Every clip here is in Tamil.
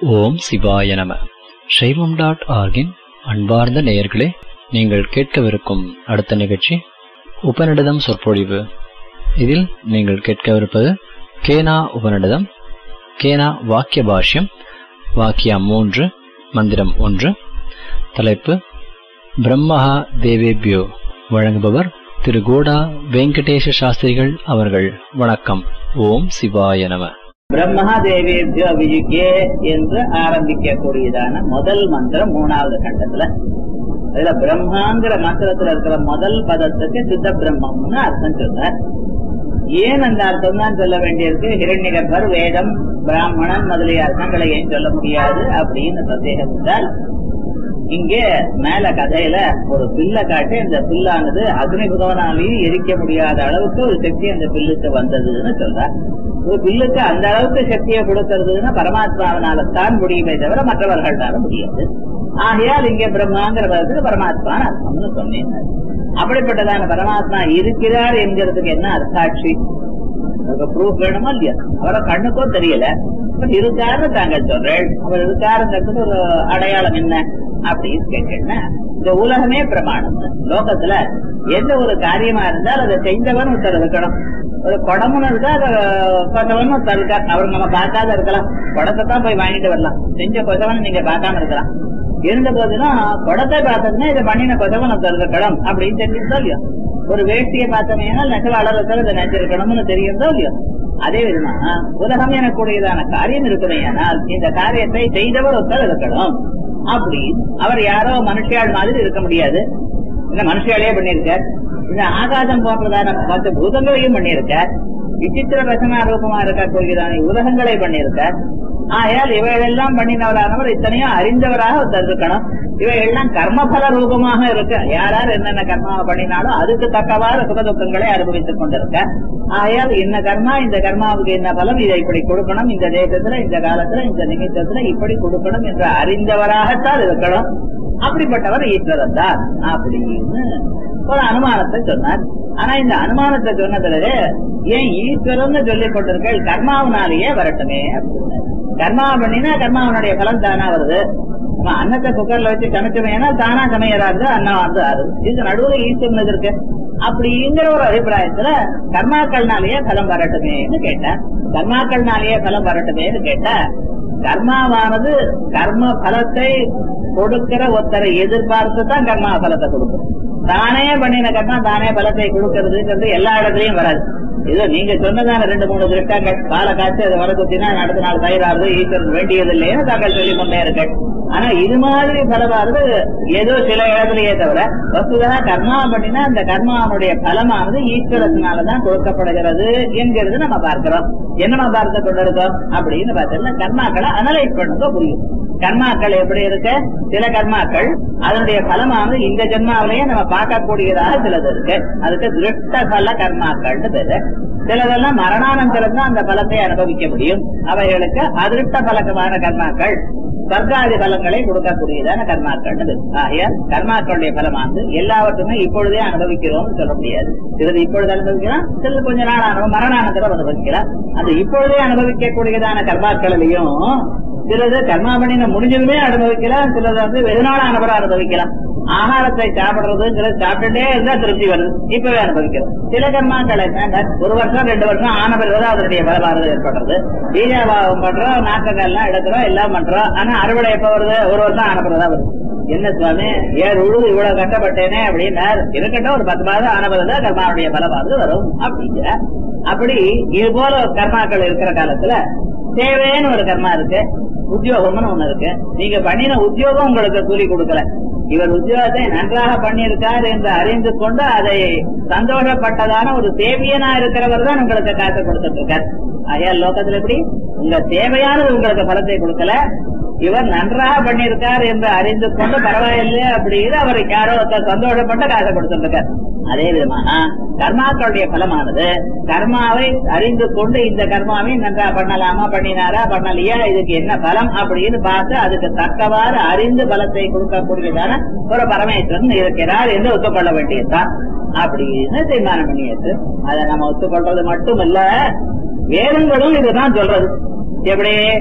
ஓம் சிவாய நம சைவம் டாட் ஆர்கின் அன்பார்ந்த நேயர்களே நீங்கள் கேட்கவிருக்கும் அடுத்த நிகழ்ச்சி உபநிடதம் சொற்பொழிவு இதில் நீங்கள் கேட்கவிருப்பது கேனா உபநிடதம் கேனா வாக்கிய பாஷ்யம் வாக்கியம் மூன்று மந்திரம் ஒன்று தலைப்பு பிரம்மஹா தேவேபியோ வழங்குபவர் திரு கோடா வெங்கடேஷ சாஸ்திரிகள் அவர்கள் வணக்கம் ஓம் சிவாய நம பிரம்மதேவியோ அபிஜிக்கே என்று ஆரம்பிக்கக்கூடியதான முதல் மந்திரம் மூணாவது கண்டத்துல அதுல பிரம்மாங்கிற மந்திரத்துல இருக்கிற முதல் பதத்துக்கு சித்த பிரம்மம்னு அர்த்தம் சொன்னார் ஏன் அந்த அர்த்தம் தான் சொல்ல வேண்டியிருக்கு ஹிரண்யகர்பர் வேதம் பிராமணன் முதலிய அர்த்தங்களை ஏன் சொல்ல முடியாது அப்படின்னு சந்தேகம் இருந்தால் இங்கே மேல கதையில ஒரு பில்லை காட்டி அந்த பில்லானது அக்னி புதவனாலையும் எரிக்க முடியாத அளவுக்கு ஒரு சக்தி அந்த பில்லுக்கு வந்ததுன்னு சொல்றார் ஒரு பில்லுக்கு அந்த அளவுக்கு சக்தியை கொடுக்கறதுன்னா பரமாத்மாவினால தான் முடியுமே தவிர மற்றவர்களால முடியாது ஆகையால் இங்கே பிரம்மாங்கிற பதத்துக்கு பரமாத்மான்னு அர்த்தம்னு சொன்னேன் அப்படிப்பட்டதான பரமாத்மா இருக்கிறார் என்கிறதுக்கு என்ன அர்த்தாட்சி ப்ரூஃப் வேணுமா இல்லையா அவரை கண்ணுக்கும் தெரியல இருக்காருன்னு தாங்கள் சொல்றேன் அவர் இருக்காருங்கிறதுக்கு ஒரு அடையாளம் என்ன அப்படின்னு கேட்டீங்கன்னா இந்த உலகமே பிரமாணம் லோகத்துல எந்த ஒரு காரியமா இருந்தால் அதை செய்தவன் ஒருத்தர் இருக்கணும் ஒரு குடமுன்னு இருக்கா அதை கொசவன் ஒருத்தர் இருக்கா அவர் நம்ம பார்க்காத இருக்கலாம் குடத்தை தான் போய் வாங்கிட்டு வரலாம் செஞ்ச கொசவன் நீங்க பார்க்காம இருக்கலாம் இருந்த போதுதான் குடத்தை பார்த்ததுன்னா இதை பண்ணின கொசவன் ஒருத்தர் இருக்கணும் அப்படின்னு தெரிஞ்சுதோ இல்லையோ ஒரு வேஷ்டியை பார்த்தோம்னா நெசவாளர் இதை நினைச்சிருக்கணும்னு தெரியுதோ இல்லையோ அதே விதமா உலகம் எனக்கூடியதான காரியம் இருக்குமே ஆனால் இந்த காரியத்தை செய்தவர் ஒருத்தர் இருக்கணும் அப்படி அவர் யாரோ மனுஷியாள் மாதிரி இருக்க முடியாது இந்த மனுஷியாலே பண்ணிருக்கார் இந்த ஆகாசம் போன்றதான பத்து பூதங்களையும் பண்ணியிருக்கார் விசித்திர ரசனா ரூபமா இருக்கக்கூடியதான உலகங்களை பண்ணியிருக்கார் ஆயால் இவைகளெல்லாம் பண்ணினவரானவர் இத்தனையும் அறிந்தவராக ஒருத்தர் இருக்கணும் இவைகள்லாம் கர்மபல ரூபமாக இருக்க யார் யார் என்னென்ன கர்மாவை பண்ணினாலும் அதுக்கு தக்கவாறு சுக துக்கங்களை அனுபவித்துக் கொண்டிருக்க ஆயால் இந்த கர்மா இந்த கர்மாவுக்கு என்ன பலம் இதை இப்படி கொடுக்கணும் இந்த தேசத்துல இந்த காலத்துல இந்த நிமிஷத்துல இப்படி கொடுக்கணும் என்று அறிந்தவராகத்தான் இருக்கணும் அப்படிப்பட்டவர் ஈஸ்வரன் தான் அப்படின்னு ஒரு அனுமானத்தை சொன்னார் ஆனா இந்த அனுமானத்தை சொன்ன பிறகு ஏன் ஈஸ்வரன் சொல்லிக் கொண்டிருக்க கர்மாவனாலேயே வரட்டுமே அப்படின்னு கர்மா பண்ணினா கர்மாவனுடைய பலன் தானா வருது நம்ம அன்னத்தை குக்கர்ல வச்சு சமைச்சோமேனா தானா சமையறாரு அன்னம் வந்து ஆறு இது நடுவுல ஈஸ்வரன் இருக்கு அப்படிங்கிற ஒரு அபிப்பிராயத்துல கர்மாக்கள்னாலேயே பலம் வரட்டுமேன்னு கேட்டேன் கர்மாக்கள்னாலேயே பலம் வரட்டுமேன்னு கேட்டா கர்மாவானது கர்ம பலத்தை கொடுக்கிற ஒருத்தரை எதிர்பார்த்து தான் கர்மா பலத்தை கொடுக்கும் தானே பண்ணின கர்மா தானே பலத்தை கொடுக்கறதுங்கிறது எல்லா இடத்துலயும் வராது இது நீங்க சொன்னதான ரெண்டு மூணு திருஷ்டாங்கள் கால காய்ச்சி அதை வர குத்தினா அடுத்த நாள் தயிராது ஈஸ்வரன் வேண்டியது இல்லைன்னு தாங்கள் சொல்லி கொண்டே இருக்க ஆனா இது மாதிரி பலமானது ஏதோ சில இடத்துலயே தவிர வசுதா கர்மா பண்ணினா அந்த கர்மாவுடைய பலமானது ஈஸ்வரத்தினாலதான் கொடுக்கப்படுகிறது என்கிறது நம்ம பார்க்கிறோம் என்னமா பார்த்து கொண்டிருக்கோம் அப்படின்னு பார்த்தோம்னா கர்மாக்களை அனலைஸ் பண்ணுங்க புரியும் கர்மாக்கள் எப்படி இருக்க சில கர்மாக்கள் அதனுடைய பலமானது இந்த ஜென்மாவிலேயே நம்ம பார்க்கக்கூடியதாக சிலது இருக்கு அதுக்கு திருஷ்ட பல கர்மாக்கள்னு பேரு சிலதெல்லாம் மரணானந்தரம் தான் அந்த பலத்தை அனுபவிக்க முடியும் அவைகளுக்கு அதிருஷ்ட பலகமான கர்மாக்கள் சர்க்காதி பலங்களை கொடுக்கக்கூடியதான கர்மாக்கள் ஆகையால் கர்மாக்களுடைய பலமானது எல்லாவற்றுமே இப்பொழுதே அனுபவிக்கிறோம்னு சொல்ல முடியாது சிலது இப்பொழுது அனுபவிக்கலாம் சிலது கொஞ்ச நாள் அனுபவம் மரணானந்தரம் அனுபவிக்கலாம் அது இப்பொழுதே அனுபவிக்கக்கூடியதான கர்மாக்களிலையும் சிலது கர்மாமணின முடிஞ்சதுமே அனுபவிக்கலாம் சிலது வந்து வெகுநாள் அனுபவம் அனுபவிக்கலாம் ஆகாரத்தை சாப்பிடுறதுங்கிறது சாப்பிட்டுட்டே இருந்தா திருப்தி வருது இப்பவே அனுபவிக்கிறோம் சில கர்மாக்கள் என்ன ஒரு வருஷம் ரெண்டு வருஷம் ஆன பிறகு அதனுடைய பலமானது ஏற்படுறது பீஜாபாவம் பண்றோம் நாக்கங்கள்லாம் எடுக்கிறோம் எல்லாம் பண்றோம் ஆனா அறுவடை எப்ப வருது ஒரு வருஷம் ஆன பிறகுதான் வருது என்ன சுவாமி ஏன் உழுது இவ்வளவு கஷ்டப்பட்டேனே அப்படின்னார் இருக்கட்டும் ஒரு பத்து மாதம் ஆன பிறகுதான் கர்மாவுடைய பலமானது வரும் அப்படிங்கிற அப்படி இது போல கர்மாக்கள் இருக்கிற காலத்துல தேவைன்னு ஒரு கர்மா இருக்கு உத்தியோகம்னு ஒண்ணு இருக்கு நீங்க பண்ணின உத்தியோகம் உங்களுக்கு கூலி கொடுக்கல இவர் உத்தியோகத்தை நன்றாக பண்ணியிருக்கார் என்று அறிந்து கொண்டு அதை சந்தோஷப்பட்டதான ஒரு தேவியனா இருக்கிறவர் தான் உங்களுக்கு காசு கொடுத்துட்டு இருக்கார் ஆகையால் லோகத்துல எப்படி உங்க தேவையானது உங்களுக்கு பலத்தை கொடுக்கல இவர் நன்றாக பண்ணியிருக்கார் என்று அறிந்து கொண்டு பரவாயில்லை அப்படின்னு அவருக்கு யாரோ சந்தோஷப்பட்டு காசை கொடுத்துருக்கார் அதே விதமாக கர்மாக்களுடைய பலமானது கர்மாவை அறிந்து கொண்டு இந்த கர்மாவை நன்றா பண்ணலாமா பண்ணினாரா பண்ணலையா இதுக்கு என்ன பலம் அப்படின்னு பார்த்து அதுக்கு தக்கவாறு அறிந்து பலத்தை கொடுக்கக்கூடியதான ஒரு பரமேஸ்வரன் இருக்கிறார் என்று ஒத்துக்கொள்ள வேண்டியதுதான் அப்படின்னு தீர்மானம் பண்ணியாச்சு அதை நம்ம ஒத்துக்கொள்றது மட்டும் இல்ல வேதங்களும் இதுதான் சொல்றது எப்படி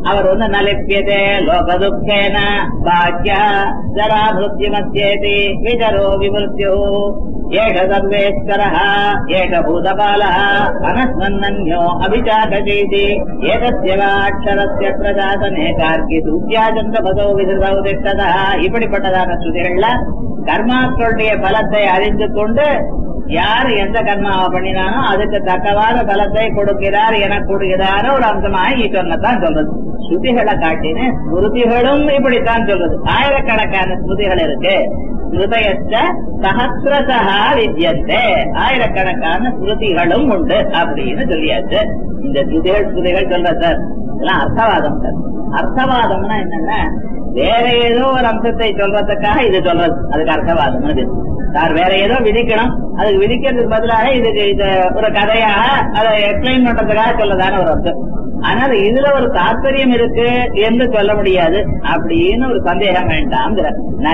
அவர் வந்து நலிப்பியதே லோக துக்கேன பாக்கிய ஜரா மிருத்யுமத்யேதி விஜரோ விமிருத்யோ ஏஷ சர்வேஸ்வரः ஏஷ பூதபாலः அனஸ்மன்னன்யோ அபிச்சாகசீதி ஏதஸ்ய வா அக்ஷரஸ்ய பிரஜாசனே கார்கி சூத்யாச்சந்திரபதோ விதிர்வோ திஷ்டதா இப்படிப்பட்டதான ஸ்ருதிகள்ல கர்மாக்களுடைய பலத்தை அறிந்து கொண்டு யார் எந்த கர்மாவை பண்ணினானோ அதுக்கு தக்கவாறு பலத்தை கொடுக்கிறார் என கூடுகிறார ஒரு அம்சமாக ஈஸ்வரனை தான் சொல்றது ஸ்ருதிகளை காட்டின ஸ்மிருதிகளும் இப்படித்தான் சொல்றது ஆயிரக்கணக்கான ஸ்மிருதிகள் இருக்கு ஸ்மிருதயச்ச சஹசிரசா வித்யந்தே ஆயிரக்கணக்கான ஸ்மிருதிகளும் உண்டு அப்படின்னு சொல்லியாச்சு இந்த ஸ்ருதிகள் ஸ்ருதிகள் சொல்ற சார் இதெல்லாம் அர்த்தவாதம் சார் அர்த்தவாதம்னா என்னன்னா வேற ஏதோ ஒரு அம்சத்தை சொல்றதுக்காக இது சொல்றது அதுக்கு அர்த்தவாதம் அது சார் வேற ஏதோ விதிக்கணும் அதுக்கு விதிக்கிறதுக்கு பதிலாக இதுக்கு இது ஒரு கதையாக அதை எக்ஸ்பிளைன் பண்றதுக்காக சொல்லதான ஒரு அர்த்தம் ஆனால் இதுல ஒரு தாற்பயம் இருக்கு என்று சொல்ல முடியாது அப்படின்னு ஒரு சந்தேகம் வேண்டாம்ங்கிற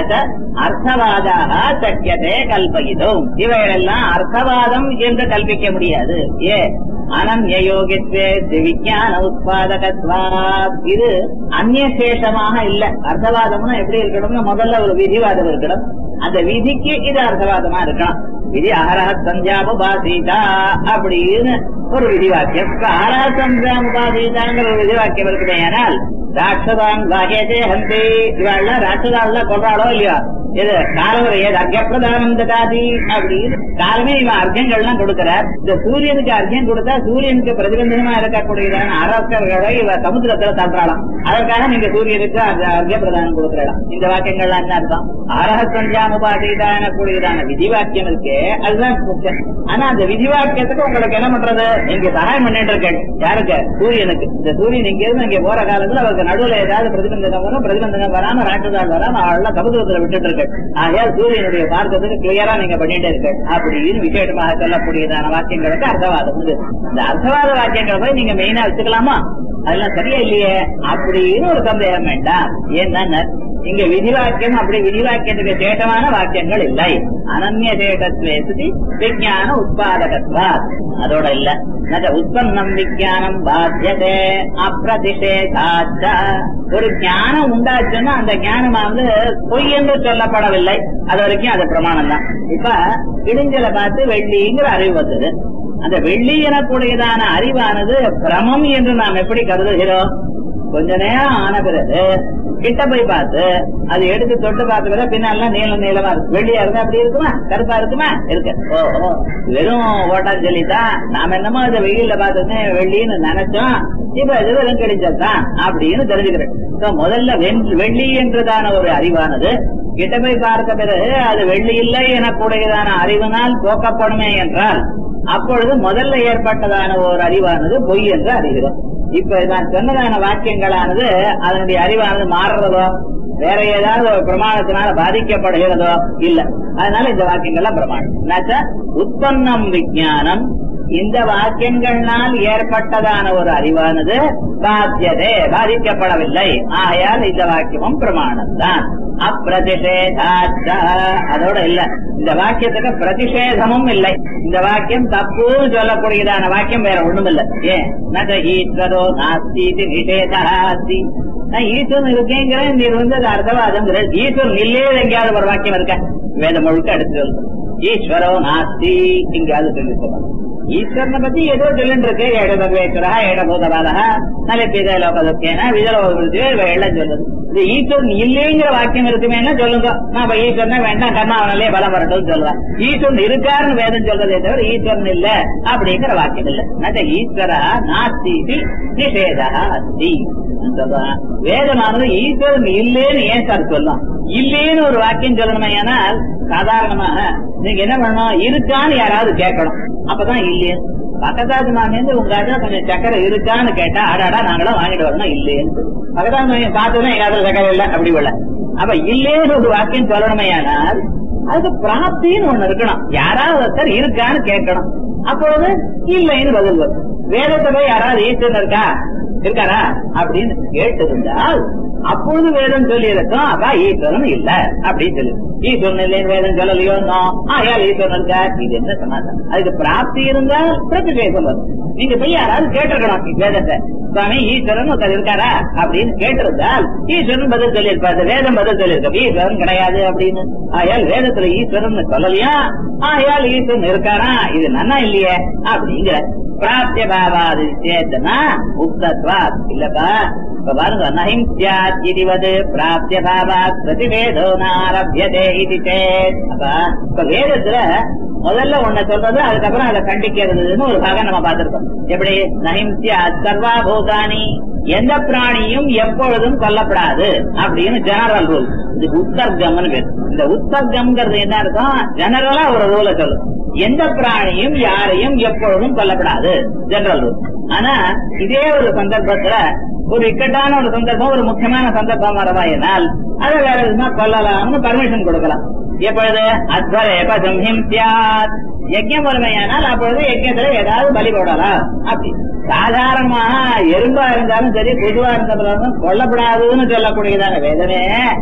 அர்த்தவாதாக சக்கியதே கல்பகிதோம் இவைகளெல்லாம் அர்த்தவாதம் என்று கல்பிக்க முடியாது ஏ அனன்ய யோகித்வே விஞ்ஞான உத்பாதகத்வா இது அந்நியசேஷமாக இல்ல அர்த்தவாதம்னா எப்படி இருக்கணும்னு முதல்ல ஒரு விதிவாதம் இருக்கணும் அந்த விதிக்கு இது அர்த்தவாதமா இருக்கணும் விதி அகரஹ சந்தியாமுபாசீதா அப்படின்னு ஒரு விதி வாக்கியம் அகரஹ சந்தியாமுபாசீதாங்கிற ஒரு விதி வாக்கியம் இருக்குமே ஆனால் ராட்சதான் வாகேதே ஹந்தி இவாள்லாம் ராட்சதாள்லாம் கொள்றாளோ இல்லையா இது காலவர் ஏது அர்க்கப்பிரதானம் ததாதி அப்படின்னு காலமே இவன் அர்க்கங்கள்லாம் கொடுக்கிறார் இந்த சூரியனுக்கு அர்க்கம் கொடுத்தா சூரியனுக்கு பிரதிபந்தனமா இருக்கக்கூடியதான அரசர்களை இவ சமுத்திரத்துல தள்ளுறாளாம் அதற்காக நீங்க சூரியனுக்கு அர்க்க பிரதானம் கொடுக்கிறாளாம் இந்த வாக்கியங்கள்லாம் என்ன அர்த்தம் அரக சஞ்சாமுபாதிதான கூடியதான விதி வாக்கியம் இருக்கே அதுதான் முக்கியம் ஆனா அந்த விதி வாக்கியத்துக்கு உங்களுக்கு என்ன பண்றது நீங்க சகாயம் பண்ணிட்டு இருக்கேன் யாருக்கு சூரியனுக்கு இந்த சூரியன் இங்க இருந்து இங்க போற காலத்துல அவருக்கு நடுவுல ஏதாவது பிரதிபந்தகம் வரும் பிரதிபந்தகம் வராம ராட்டுதாள் வராம அவள சமுதிரத்துல விட்டுட்டு இருக்கு ஆகையால் சூரியனுடைய பார்க்கறதுக்கு கிளியரா நீங்க பண்ணிட்டே இருக்கு அப்படின்னு விசேஷமாக சொல்லக்கூடியதான வாக்கியங்களுக்கு அர்த்தவாதம் உண்டு இந்த அர்த்தவாத வாக்கியங்களை போய் நீங்க மெயினா வச்சுக்கலாமா அதெல்லாம் சரியா இல்லையே அப்படின்னு ஒரு சந்தேகம் வேண்டாம் ஏன்னா இங்க விதிவாக்கியம் அப்படி விதிவாக்கியத்துக்கு சேட்டமான வாக்கியங்கள் இல்லை அனன்ய சேட்டத்வேசி விஜயான உத்பாதகத்வா அதோட இல்ல நக உற்பத்தம் விஜயானம் பாத்தியதே அப்பிரதிஷேதாச்ச ஒரு ஞானம் உண்டாச்சுன்னா அந்த ஞானமானது பொய் என்று சொல்லப்படவில்லை அது வரைக்கும் அது பிரமாணம் தான் இப்ப இடிஞ்சலை பார்த்து வெள்ளிங்கிற அறிவு வந்தது அந்த வெள்ளி எனக்கூடியதான அறிவானது பிரமம் என்று நாம் எப்படி கருதுகிறோம் கொஞ்ச நேரம் ஆன பிறகு கிட்ட போய் பார்த்து அது எடுத்து தொட்டு பார்த்த பிறகு பின்னால நீள நீளமா இருக்கு வெள்ளியா இருந்தா அப்படி இருக்குமா கருப்பா இருக்குமா இருக்கு ஓ வெறும் ஓட்டாஞ்சலி தான் நாம என்னமோ இதை வெயில்ல பார்த்ததுன்னு வெள்ளின்னு நினைச்சோம் இப்ப இது வெறும் கிடைச்சதுதான் அப்படின்னு தெரிஞ்சுக்கிறேன் முதல்ல வெள்ளி என்றதான ஒரு அறிவானது கிட்ட போய் பார்த்த பிறகு அது வெள்ளி இல்லை எனக்கூடியதான அறிவினால் போக்கப்படுமே என்றால் அப்பொழுது முதல்ல ஏற்பட்டதான ஒரு அறிவானது பொய் என்று அறிகிறோம் இப்ப நான் சொன்னதான வாக்கியங்களானது அதனுடைய அறிவானது மாறுறதோ வேற ஏதாவது ஒரு பிரமாணத்தினால பாதிக்கப்படுகிறதோ இல்ல அதனால இந்த வாக்கியங்கள்லாம் பிரமாணம் உற்பத்தம் விஜயானம் இந்த வாக்கியங்களால் ஏற்பட்டதான ஒரு அறிவானது பாத்தியதே பாதிக்கப்படவில்லை ஆகையால் இந்த வாக்கியமும் பிரமாணம் தான் அப்பிரதிஷேதாச்ச அதோட இல்ல இந்த வாக்கியத்துக்கு பிரதிஷேதமும் இல்லை இந்த வாக்கியம் தப்பு சொல்லக்கூடியதான வாக்கியம் வேற ஒண்ணும் இல்ல ஏன் நக ஈஸ்வரோ நாஸ்தி நிஷேதாஸ்தி நான் ஈஸ்வரன் இருக்கேங்கிறேன் நீர் வந்து அது அர்த்தவாதம் ஈஸ்வரன் இல்லையே எங்கேயாவது ஒரு வாக்கியம் இருக்க வேதம் முழுக்க எடுத்து ஈஸ்வரோ நாஸ்தி எங்கேயாவது சொல்லி சொல்லணும் ஈஸ்வரனை பத்தி ஏதோ சொல்லிட்டு இருக்கு ஏட சர்வேஸ்வரா ஏட பூதபாலா நலப்பித லோகதுக்கேன விஜலோகே எல்லாம் சொல்லுது இது ஈஸ்வரன் இல்லைங்கிற வாக்கியம் இருக்குமேன்னா சொல்லுங்க நான் இப்ப ஈஸ்வரனை வேண்டாம் கர்மாவனாலே பலம் வரட்டும் சொல்லுவேன் ஈஸ்வரன் இருக்காருன்னு வேதம் சொல்றதே தவிர ஈஸ்வரன் இல்ல அப்படிங்கிற வாக்கியம் இல்ல நக ஈஸ்வரா நாஸ்தி நிஷேதா அஸ்தி சொல்றான் வேதமானது ஈஸ்வரன் இல்லேன்னு ஏன் சார் சொல்லும் இல்லேன்னு ஒரு வாக்கியம் சொல்லணுமே ஆனால் சாதாரணமாக நீங்க என்ன பண்ணணும் இருக்கான்னு யாராவது கேட்கணும் அப்பதான் இல்லையே பக்கத்தாத்து மாமியிருந்து உங்க ஆத்துல கொஞ்சம் சக்கரை இருக்கான்னு கேட்டா அடாடா நாங்களும் வாங்கிட்டு வரணும் இல்லையேன்னு பக்கத்தாத்து மாமியை பார்த்ததும் எங்க ஆத்துல சக்கரை இல்லை அப்படி இல்ல அப்ப இல்லேன்னு ஒரு வாக்கியம் சொல்லணுமே ஆனால் அதுக்கு பிராப்தின்னு ஒண்ணு இருக்கணும் யாராவது ஒருத்தர் இருக்கான்னு கேட்கணும் அப்பொழுது இல்லைன்னு பதில் வரும் வேதத்தை போய் யாராவது ஈஸ்வரன் இருக்கா இருக்காரா அப்படின்னு கேட்டிருந்தால் அப்பொழுது வேதம் சொல்லி இருக்கும் அப்பா ஈஸ்வரன் இல்ல அப்படின்னு சொல்லி ஈஸ்வரன் இல்லைன்னு வேதம் சொல்லலையோ ஆயால் ஈஸ்வரன் இருக்கா இது என்ன சமாதானம் அதுக்கு பிராப்தி இருந்தால் பிரதிஷேதம் வரும் நீங்க போய் யாராவது கேட்டிருக்கணும் வேதத்தை சுவாமி ஈஸ்வரன் ஒருத்தர் இருக்காரா அப்படின்னு கேட்டிருந்தால் ஈஸ்வரன் பதில் சொல்லியிருப்பாரு வேதம் பதில் சொல்லியிருக்க ஈஸ்வரன் கிடையாது அப்படின்னு ஆயால் வேதத்துல ஈஸ்வரன் சொல்லலையா ஆயால் ஈஸ்வரன் இருக்காரா இது நன்னா இல்லையே அப்படிங்கிற பிராப்திய பாவாது சேத்தனா உக்தத்வா இல்லப்பா இப்ப பாருங்க நஹிம்சியாத் இதுவது பிராப்திய பாவாத் பிரதிவேதோ நாரபியதே இது சேத் அப்ப இப்ப வேதத்துல முதல்ல ஒண்ண சொல்றது அதுக்கப்புறம் அதை கண்டிக்கிறதுன்னு ஒரு பாகம் நம்ம பார்த்திருக்கோம் எப்படி நஹிம்சியா சர்வா பூதானி எந்த பிராணியும் எப்பொழுதும் கொல்லப்படாது அப்படின்னு ஜெனரல் ரூல் இது உத்தர்கம்னு பேர் இந்த உத்தர்கம்ங்கிறது என்ன அர்த்தம் ஜெனரலா ஒரு ரூல சொல்லும் எந்த பிராணியும் யாரையும் எப்பொழுதும் கொல்லப்படாது ஜெனரல் ரூல் ஆனா இதே ஒரு சந்தர்ப்பத்துல ஒரு இக்கட்டான ஒரு சந்தர்ப்பம் ஒரு முக்கியமான சந்தர்ப்பம் வரவாயினால் அதை வேற விதமா கொல்லலாம்னு பர்மிஷன் கொடுக்கலாம் எப்பொழுது அத்வரேப சம்ஹிம்சியாத் யஜ்யம் வறுமையானால் அப்பொழுது யஜ்யத்துல ஏதாவது பலி போடலாம் அப்படி சாதாரணமாக எறும்பா இருந்தாலும் சரி பொதுவா இருந்தாலும் கொல்லப்படாதுன்னு சொல்லக்கூடியதான வேதமே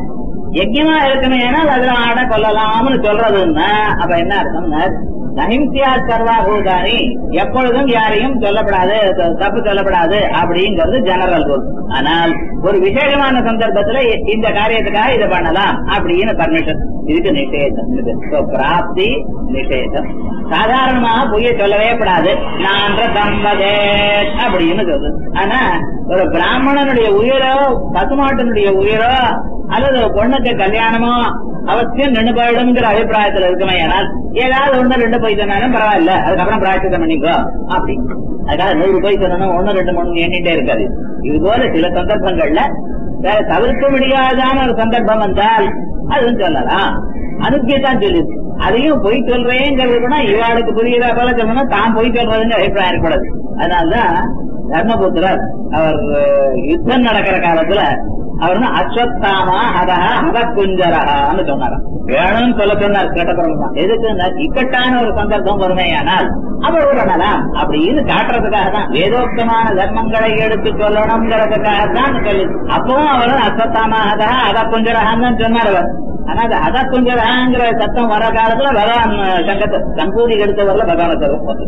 யஜ்யமா இருக்கணும் ஏனால் அதுல ஆட கொல்லலாம்னு சொல்றதுன்னா அப்ப என்ன அர்த்தம்னா நஹிம்சியா சர்வா பூதானி எப்பொழுதும் யாரையும் சொல்லப்படாது த- தப்பு சொல்லப்படாது அப்படிங்கிறது ஜெனரல் ரூல் ஆனால் ஒரு விசேஷமான சந்தர்ப்பத்துல இ- இந்த காரியத்துக்காக இதை பண்ணலாம் அப்படின்னு பர்மிஷன் இதுக்கு நிஷேதம் இருக்கு So, பிராப்தி நிஷேதம் சாதாரணமாக பொய்ய சொல்லவே கூடாது நான் தம்பதே அப்படின்னு சொல்றது ஆனா ஒரு பிராமணனுடைய உயிரோ பசுமாட்டனுடைய உயிரோ அல்லது ஒரு பொண்ணுக்கு கல்யாணமோ அவசியம் நின்று போயிடுங்கிற அபிப்பிராயத்துல இருக்குமே ஆனால் ஏதாவது ஒண்ணு ரெண்டு போய் சொன்னாலும் பரவாயில்ல அதுக்கப்புறம் பிராய்ச்சித்தம் பண்ணிக்கோ அப்படி அதுக்காக நூறு போய் சொன்னோம் ஒண்ணு ரெண்டு மூணு எண்ணிட்டே இருக்காது இது போல சில சந்தர்ப்பங்கள்ல வேற தவிர்க்க முடியாதான ஒரு சந்தர்ப்பம் வந்தால் அதுவும் சொல்லலாம் அனுப்பியதான் சொல்லிருக்கு அதையும் பொய் சொல்றேங்கிறது கூட இவாளுக்கு புரியுதா போல சொல்லணும் தான் பொய் சொல்றதுங்க அபிப்பிராயம் இருக்கக்கூடாது அதனாலதான் தர்மபுத்திரர் அவர் அஹ், யுத்தம் நடக்கிற காலத்துல அவர் அஸ்வத்தாமா அதஹ ஹதக்குஞ்சரஹான்னு சொன்னாராம் வேணும்னு சொல்ல சொன்னார் கேட்டப்புறம் தான் எதுக்கு இக்கட்டான ஒரு சந்தர்ப்பம் வறுமையானால் அவர் விடலாம் அப்படின்னு காட்டுறதுக்காக தான் வேதோக்தமான தர்மங்களை எடுத்து சொல்லணுங்கிறதுக்காக தான் சொல்லி அப்பவும் அவர் அஸ்வத்தாமா அதஹ ஹதக்குஞ்சரஹான்னு தான் சொன்னார் அவர் ஆனா அது அத குஞ்சராங்கிற சத்தம் வர காலத்துல பகவான் சங்கத்தை சங்கூதி எடுத்தவர்ல பகவான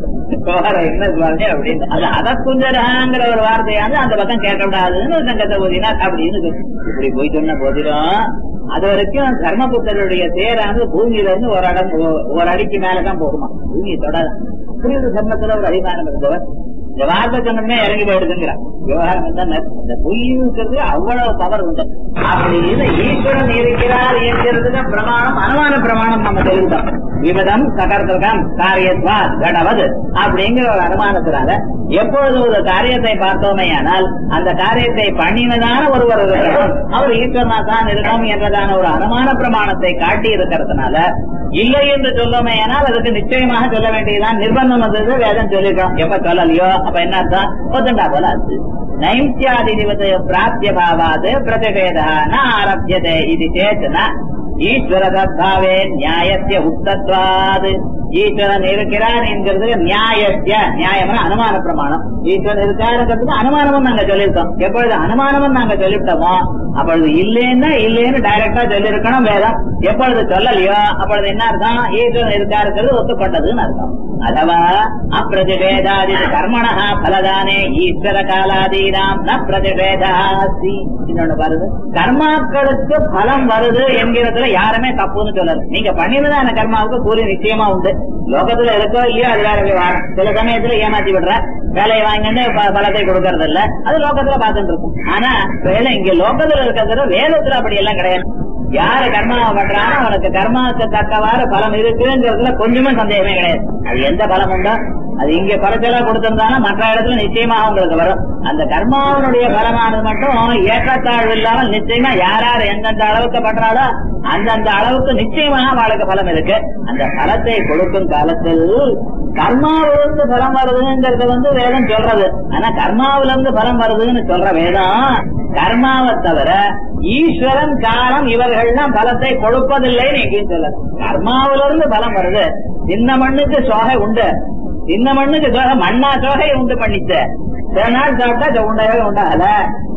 என்ன சுவாமி அப்படின்னு அது அத குஞ்சராங்கிற ஒரு வார்த்தையாவது அந்த பக்கம் கேட்கக்கூடாதுன்னு சங்கத்தை ஓதினார் அப்படின்னு சொல்லி. இப்படி போய் சொன்ன போதிலும் அது வரைக்கும் தர்மபுத்தருடைய தேரானது பூமியில இருந்து ஒரு அடம் ஒரு அடிக்கு மேலதான் போகுமா பூமியை தொடாது புரியுது தர்மத்துல ஒரு அடிமானம் இருந்தவர் இந்த வார்த்தை சொன்னமே இறங்கி போயிடுதுங்கிறார் விவகாரம் தான் இந்த பொய்யுங்கிறது அவ்வளவு பவர் உண்டு அப்படின்னு ஈஸ்வரன் இருக்கிறார் என்கிறதுக்கு பிரமாணம் அனுமான பிரமாணம் நம்ம தெரிவித்தோம் விபதம் சகர்த்தகம் காரியத்வா கடவது அப்படிங்கிற ஒரு அனுமானத்தினால எப்பொழுது ஒரு காரியத்தை பார்த்தோமேயானால் அந்த காரியத்தை பண்ணினதான ஒருவர் இருக்கணும் அவர் ஈஸ்வரனா தான் இருக்கணும் என்றதான ஒரு அனுமான பிரமாணத்தை காட்டி இருக்கிறதுனால இல்லை என்று சொல்லமேயானால் அதுக்கு நிச்சயமாக சொல்ல வேண்டியதுதான் நிர்பந்தம் வந்தது வேதம் சொல்லிருக்கோம் எப்ப சொல்லலையோ அப்ப என்ன அர்த்தம் ஒத்துண்டா போல அது நைம்சியாதிவத் பிராப்திய பாவாத் பிரதிஷேதா ந ஆரம்பியதே இது சேத்தன ஈஸ்வர தத்பாவே நியாயத்திய உத்தத்வாது ஈஸ்வரன் இருக்கிறான் என்கிறது நியாயத்திய நியாயம்னா அனுமான பிரமாணம் ஈஸ்வரன் இருக்காருங்கிறதுக்கு அனுமானமும் நாங்க சொல்லியிருக்கோம் எப்பொழுது அனுமானமும் நாங்க சொல்லிவிட்டோமோ அப்பொழுது இல்லைன்னா இல்லைன்னு டைரக்டா சொல்லியிருக்கணும் வேதம் எப்பொழுது சொல்லலையோ அப்பொழுது என்ன அர்த்தம் ஈஸ்வரன் இருக்காருங்கிறது ஒத்துப்பட்டதுன்னு அர்த்தம் அதவா அப்பிரதிவேதாதி கர்மணா பலதானே ஈஸ்வர காலாதீனாம் ந பிரதிவேதாசி இன்னொன்னு வருது கர்மாக்களுக்கு பலம் வருது என்கிறதுல யாருமே தப்புன்னு சொல்லல நீங்க பண்ணினதான கர்மாவுக்கு கூலி நிச்சயமா உண்டு லோகத்துல இருக்கோ இல்லையோ அது வேற விவகாரம் சில சமயத்துல ஏமாத்தி விடுற வேலையை வாங்கிட்டு ப- பலத்தை கொடுக்கறது இல்ல அது லோகத்துல பார்த்துட்டு இருக்கும் ஆனா வேலை இங்க லோகத்துல இருக்கிறது வேதத்துல அப்படி எல்லாம் கிடையாது யாரு கர்மாவை பண்றானோ அவனுக்கு கர்மாவுக்கு தக்கவாறு பலம் இருக்குங்கிறதுல கொஞ்சமே சந்தேகமே கிடையாது அது எந்த பலம் உண்டோ அது இங்க குறைச்சலா கொடுத்திருந்தாலும் மற்ற இடத்துல நிச்சயமாக உங்களுக்கு வரும் அந்த கர்மாவனுடைய பலமானது மட்டும் ஏற்றத்தாழ்வு இல்லாமல் நிச்சயமா யார் யார் எந்தெந்த அளவுக்கு பண்றாளோ அந்தந்த அளவுக்கு நிச்சயமாக அவளுக்கு பலம் இருக்கு அந்த பலத்தை கொடுக்கும் காலத்தில் கர்மாவிலிருந்து பலம் வருதுங்கிறது வந்து வேதம் சொல்றது ஆனா கர்மாவிலிருந்து பலம் வருதுன்னு சொல்ற வேதம் கர்மாவை தவிர ஈஸ்வரன் காலம் இவர்கள்லாம் பலத்தை கொடுப்பதில்லைன்னு எங்கேயும் சொல்ல கர்மாவிலிருந்து பலம் வருது சின்ன மண்ணுக்கு சோகை உண்டு சின்ன மண்ணுக்கு சோகை மண்ணா சோகை உண்டு பண்ணிச்சு சில நாள் சாப்பிட்டா உண்டாகவே உண்டாகல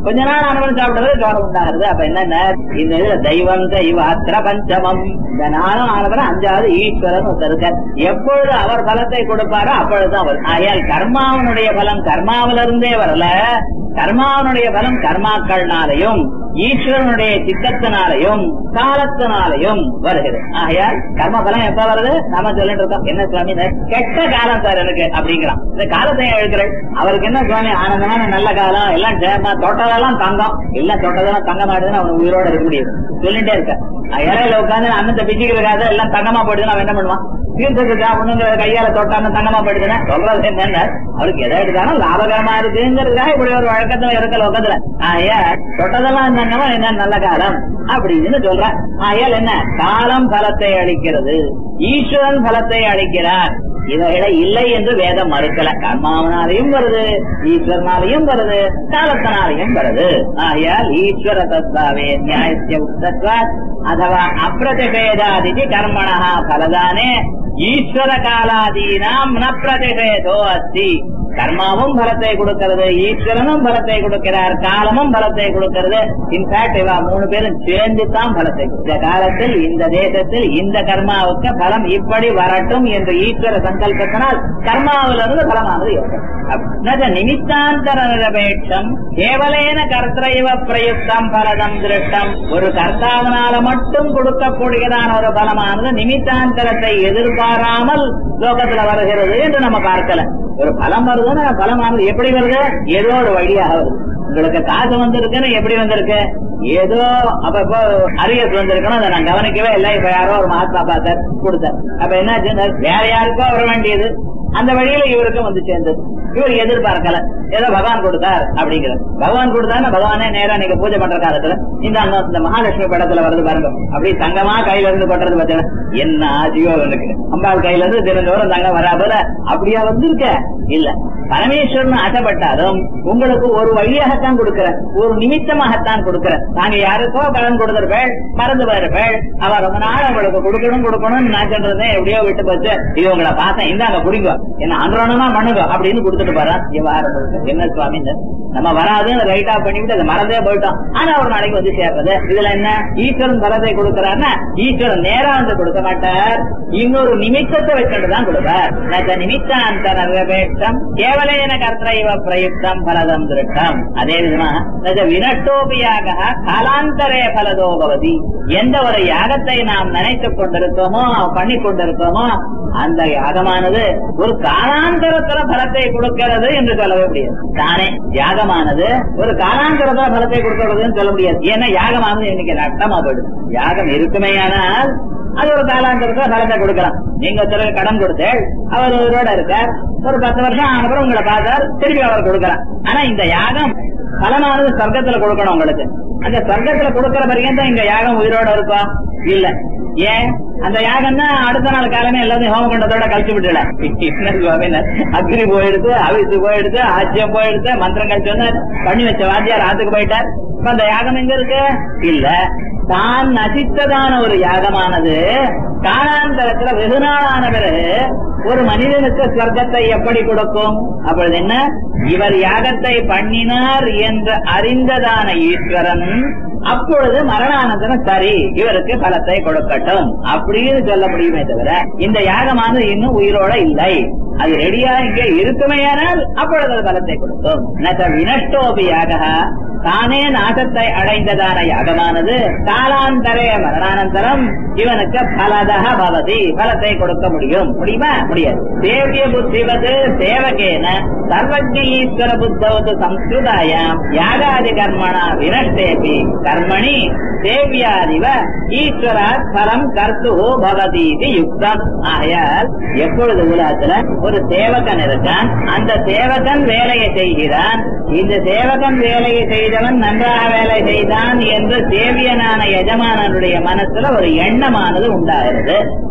கொஞ்ச நாள் ஆனவன் சாப்பிடுறது கவனம் உண்டாகிறது அப்ப என்னென்ன இந்த இதுல தெய்வம் தெய்வாத்திர பஞ்சமம் இந்த நாளும் ஆனவன் அஞ்சாவது ஈஸ்வரன் ஒருத்தர் இருக்கார் எப்பொழுது அவர் பலத்தை கொடுப்பாரோ அப்பொழுதுதான் வரும் ஆகையால் கர்மாவனுடைய பலம் கர்மாவிலிருந்தே வரல கர்மாவனுடைய பலம் கர்மாக்கள்னாலையும் ஈஸ்வரனுடைய சித்தத்தினாலையும் காலத்தினாலையும் வருகிறது ஆகையால் கர்ம பலம் எப்ப வருது நாம சொல்லிட்டு இருக்கோம் என்ன சுவாமி இது கெட்ட காலம் சார் எனக்கு அப்படிங்கிறான் இந்த காலத்தை எழுக்கிறேன் அவருக்கு என்ன சுவாமி ஆனந்தமான நல்ல காலம் எல்லாம் ஜெயமா தொட்டதெல்லாம் தங்கம் எல்லாம் தொட்டதெல்லாம் தங்க மாட்டுதுன்னு அவன் உயிரோட இருக்க முடியும் சொல்லிட்டே இருக்க இறையில உட்காந்து அன்னத்தை பிச்சுக்கிறதுக்காக எல்லாம் தங்கமா போயிடுதுன்னு அவன் என்ன பண்ணுவான் தீர்த்தத்தை சாப்பிடணுங்கிற கையால தொட்டான்னு தங்கமா போயிடுதுன்னா சொல்றது என்னன்னா அவருக்கு எதை எடுத்தாலும் லாபகரமா இருக்குங்கிறதுக்காக இப்படி ஒரு வழக்கத்துல இருக்க லோகத்துல ஆயா தொட்டதெல்லாம் தங்கமா என்ன நல்ல காலம் அப்படின்னு சொல்ற ஆயால் என்ன காலம் பலத்தை அளிக்கிறது ஈஸ்வரன் பலத்தை அளிக்கிறார் இவைகளை இல்லை என்று வேதம் மறுக்கல கர்மாவனாலையும் வருது ஈஸ்வரனாலையும் வருது காலத்தினாலையும் வருது ஆகையால் ஈஸ்வர தத்வாவே நியாயசிய உத்தத்வாத் ಅಥವಾ ಅಪ್ರತಿಷೇಧಾದಿತಿ ಕರ್ಮಣಃ ಫಲದಾನೆ ஈஸ்வர காலாதீனாம் ந பிரதிஷேதோ அஸ்தி கர்மாவும் பலத்தை கொடுக்கிறது ஈஸ்வரனும் பலத்தை கொடுக்கிறார் காலமும் பலத்தை கொடுக்கிறது இன்ஃபேக்ட் இவா மூணு பேரும் சேர்ந்து தான் பலத்தை இந்த காலத்தில் இந்த தேசத்தில் இந்த கர்மாவுக்கு பலம் இப்படி வரட்டும் என்று ஈஸ்வர சங்கல்பத்தினால் கர்மாவிலிருந்து பலமானது ஏற்படும் நிமித்தாந்தர நிரபேட்சம் கேவலேன கர்த்தரைவ பிரயுக்தம் பலதம் திருஷ்டம் ஒரு கர்த்தாவினால மட்டும் கொடுக்கக்கூடியதான ஒரு பலமானது நிமித்தாந்தரத்தை எதிர்பாராமல் லோகத்துல வருகிறது என்று நம்ம பார்க்கல ஒரு பலம் வருதுன்னா பலமானது எப்படி வருது ஏதோ ஒரு வழியாக வருது உங்களுக்கு காசு வந்திருக்குன்னு எப்படி வந்திருக்கு ஏதோ அப்ப இப்போ அரியஸ் வந்திருக்கணும் அதை நான் கவனிக்கவே இல்லை இப்ப யாரோ ஒரு மகாத்மா பார்த்தார் கொடுத்தார் அப்ப என்ன வேற யாருக்கோ வர வேண்டியது அந்த வழியில இவருக்கும் வந்து சேர்ந்தது இவர் எதிர்பார்க்கல ஏதோ பகவான் கொடுத்தார் அப்படிங்கிற பகவான் கொடுத்தாரு பகவானே நேரா நீங்க பூஜை பண்ற காலத்துல இந்த அங்க இந்த மகாலட்சுமி படத்துல வருது பாருங்க அப்படி தங்கமா கையில இருந்து கொட்டுறது பார்த்தீங்கன்னா என்ன ஆசையோ எனக்கு அம்பாள் கையில இருந்து தினந்தோறும் தங்கம் வரா போல அப்படியா வந்திருக்க இல்ல பரமேஸ்வரன் ஆசைப்பட்டாலும் உங்களுக்கு ஒரு வழியாகத்தான் கொடுக்கிற ஒரு நிமித்தமாகத்தான் கொடுக்கிற நாங்க யாருக்கோ பலன் கொடுத்திருப்பேள் மறந்து போயிருப்பேள் அவ ரொம்ப நாள் உங்களுக்கு கொடுக்கணும் கொடுக்கணும்னு நான் சொல்றதே எப்படியோ விட்டு போச்சு இது உங்களை பார்த்தேன் இந்தாங்க குடிங்க என்ன அன்றோனா பண்ணுங்க அப்படின்னு கொடுத்துட்டு போறான் விவகாரம் இருக்கு. என்ன சுவாமி இந்த நம்ம வராதுன்னு ரைட் ஆஃப் பண்ணிவிட்டு அதை மறந்தே போயிட்டோம் ஆனா ஒரு நாளைக்கு வந்து சேர்றது இதுல என்ன ஈஸ்வரன் பலத்தை கொடுக்கிறாருன்னா ஈஸ்வரன் நேரா வந்து கொடுக்க மாட்டார் இன்னொரு நிமித்தத்தை வச்சுட்டு தான் கொடுப்பார் நச்ச நிமித்தாந்த நரபேட்சம் கேவலேன கர்த்தரைவ பிரயுக்தம் பலதம் திருட்டம் அதே விதமா நச்ச வினட்டோபியாக காலாந்தரே பலதோ பவதி எந்த ஒரு யாகத்தை நாம் நினைத்துக் கொண்டிருக்கோமோ பண்ணி கொண்டிருக்கோமோ அந்த யாகமானது ஒரு காலாந்தரத்துல பலத்தை கொடுக்கிறது என்று சொல்லவே முடியாது தானே யாகமானது ஒரு காலாந்தரத்துல பலத்தை கொடுக்கிறதுன்னு சொல்ல முடியாது ஏன்னா யாகமானது இன்னைக்கு நட்டமா போயிடுது யாகம் இருக்குமேயானால் அது ஒரு காலாந்தரத்துல பலத்தை கொடுக்கலாம் நீங்க ஒருத்தருக்கு கடன் கொடுத்தேள் அவர் உயிரோட இருக்கார் ஒரு பத்து வருஷம் ஆனப்புறம் உங்களை பார்த்தார் திருப்பி அவர் கொடுக்கலாம் ஆனா இந்த யாகம் பலனானது சொர்க்கத்துல கொடுக்கணும் உங்களுக்கு அந்த சொர்க்கத்துல கொடுக்கிற வரைக்கும் தான் இங்க யாகம் உயிரோட இருக்கும் இல்ல ஏன் அந்த யாகம்னா அடுத்த நாள் காலமே எல்லாத்தையும் ஹோமகுண்டத்தோட கழிச்சு விட்டுல என்ன சுவாமினர் அக்னி போயிடுது அவித்து போயிடுது ஆச்சியம் போயிடுது மந்திரங்கள் சொன்னார் பண்ணி வச்ச வாத்தியார் ஆத்துக்கு போயிட்டார் இப்ப அந்த யாகம் எங்க இருக்கு இல்ல தான் நசித்ததான ஒரு யாகமானது காலாந்தரத்துல வெகு நாளான பிறகு ஒரு மனிதனுக்கு ஸ்வர்க்கத்தை எப்படி கொடுக்கும் அப்பொழுது என்ன இவர் யாகத்தை பண்ணினார் என்று அறிந்ததான ஈஸ்வரன் அப்பொழுது மரணானந்தரம் சரி இவருக்கு பலத்தை கொடுக்கட்டும் அப்படின்னு சொல்ல முடியுமே தவிர இந்த யாகமானது இன்னும் உயிரோட இல்லை அது ரெடியா இங்கே இருக்குமேயானால் அப்பொழுது அது பலத்தை கொடுக்கும் நக வினஷ்டோபி யாக தானே நாசத்தை அடைந்ததான யாகமானது காலாந்தரே மரணானந்தரம் இவனுக்கு பலதக பவதி பலத்தை கொடுக்க முடியும் முடியுமா முடியாது தேவிய புத்திவது சேவகேன சர்வஜ ஈஸ்வர புத்தவது சம்ஸ்கிருதாயாம் யாகாதி கர்மணா வினஷ்டேபி கர்மணி தேவியாதிவ ஈஸ்வரா பலம் கர்த்து பவதி யுக்தம் ஆகையால் எப்பொழுது உலகத்துல ஒரு சேவகன் இருக்கான் அந்த சேவகன் வேலையை செய்கிறான் இந்த சேவகன் வேலையை செய்தவன் நன்றாக வேலை செய்தான் என்று சேவியனான எஜமானனுடைய மனசுல ஒரு எண்ணமானது உண்டாகிறது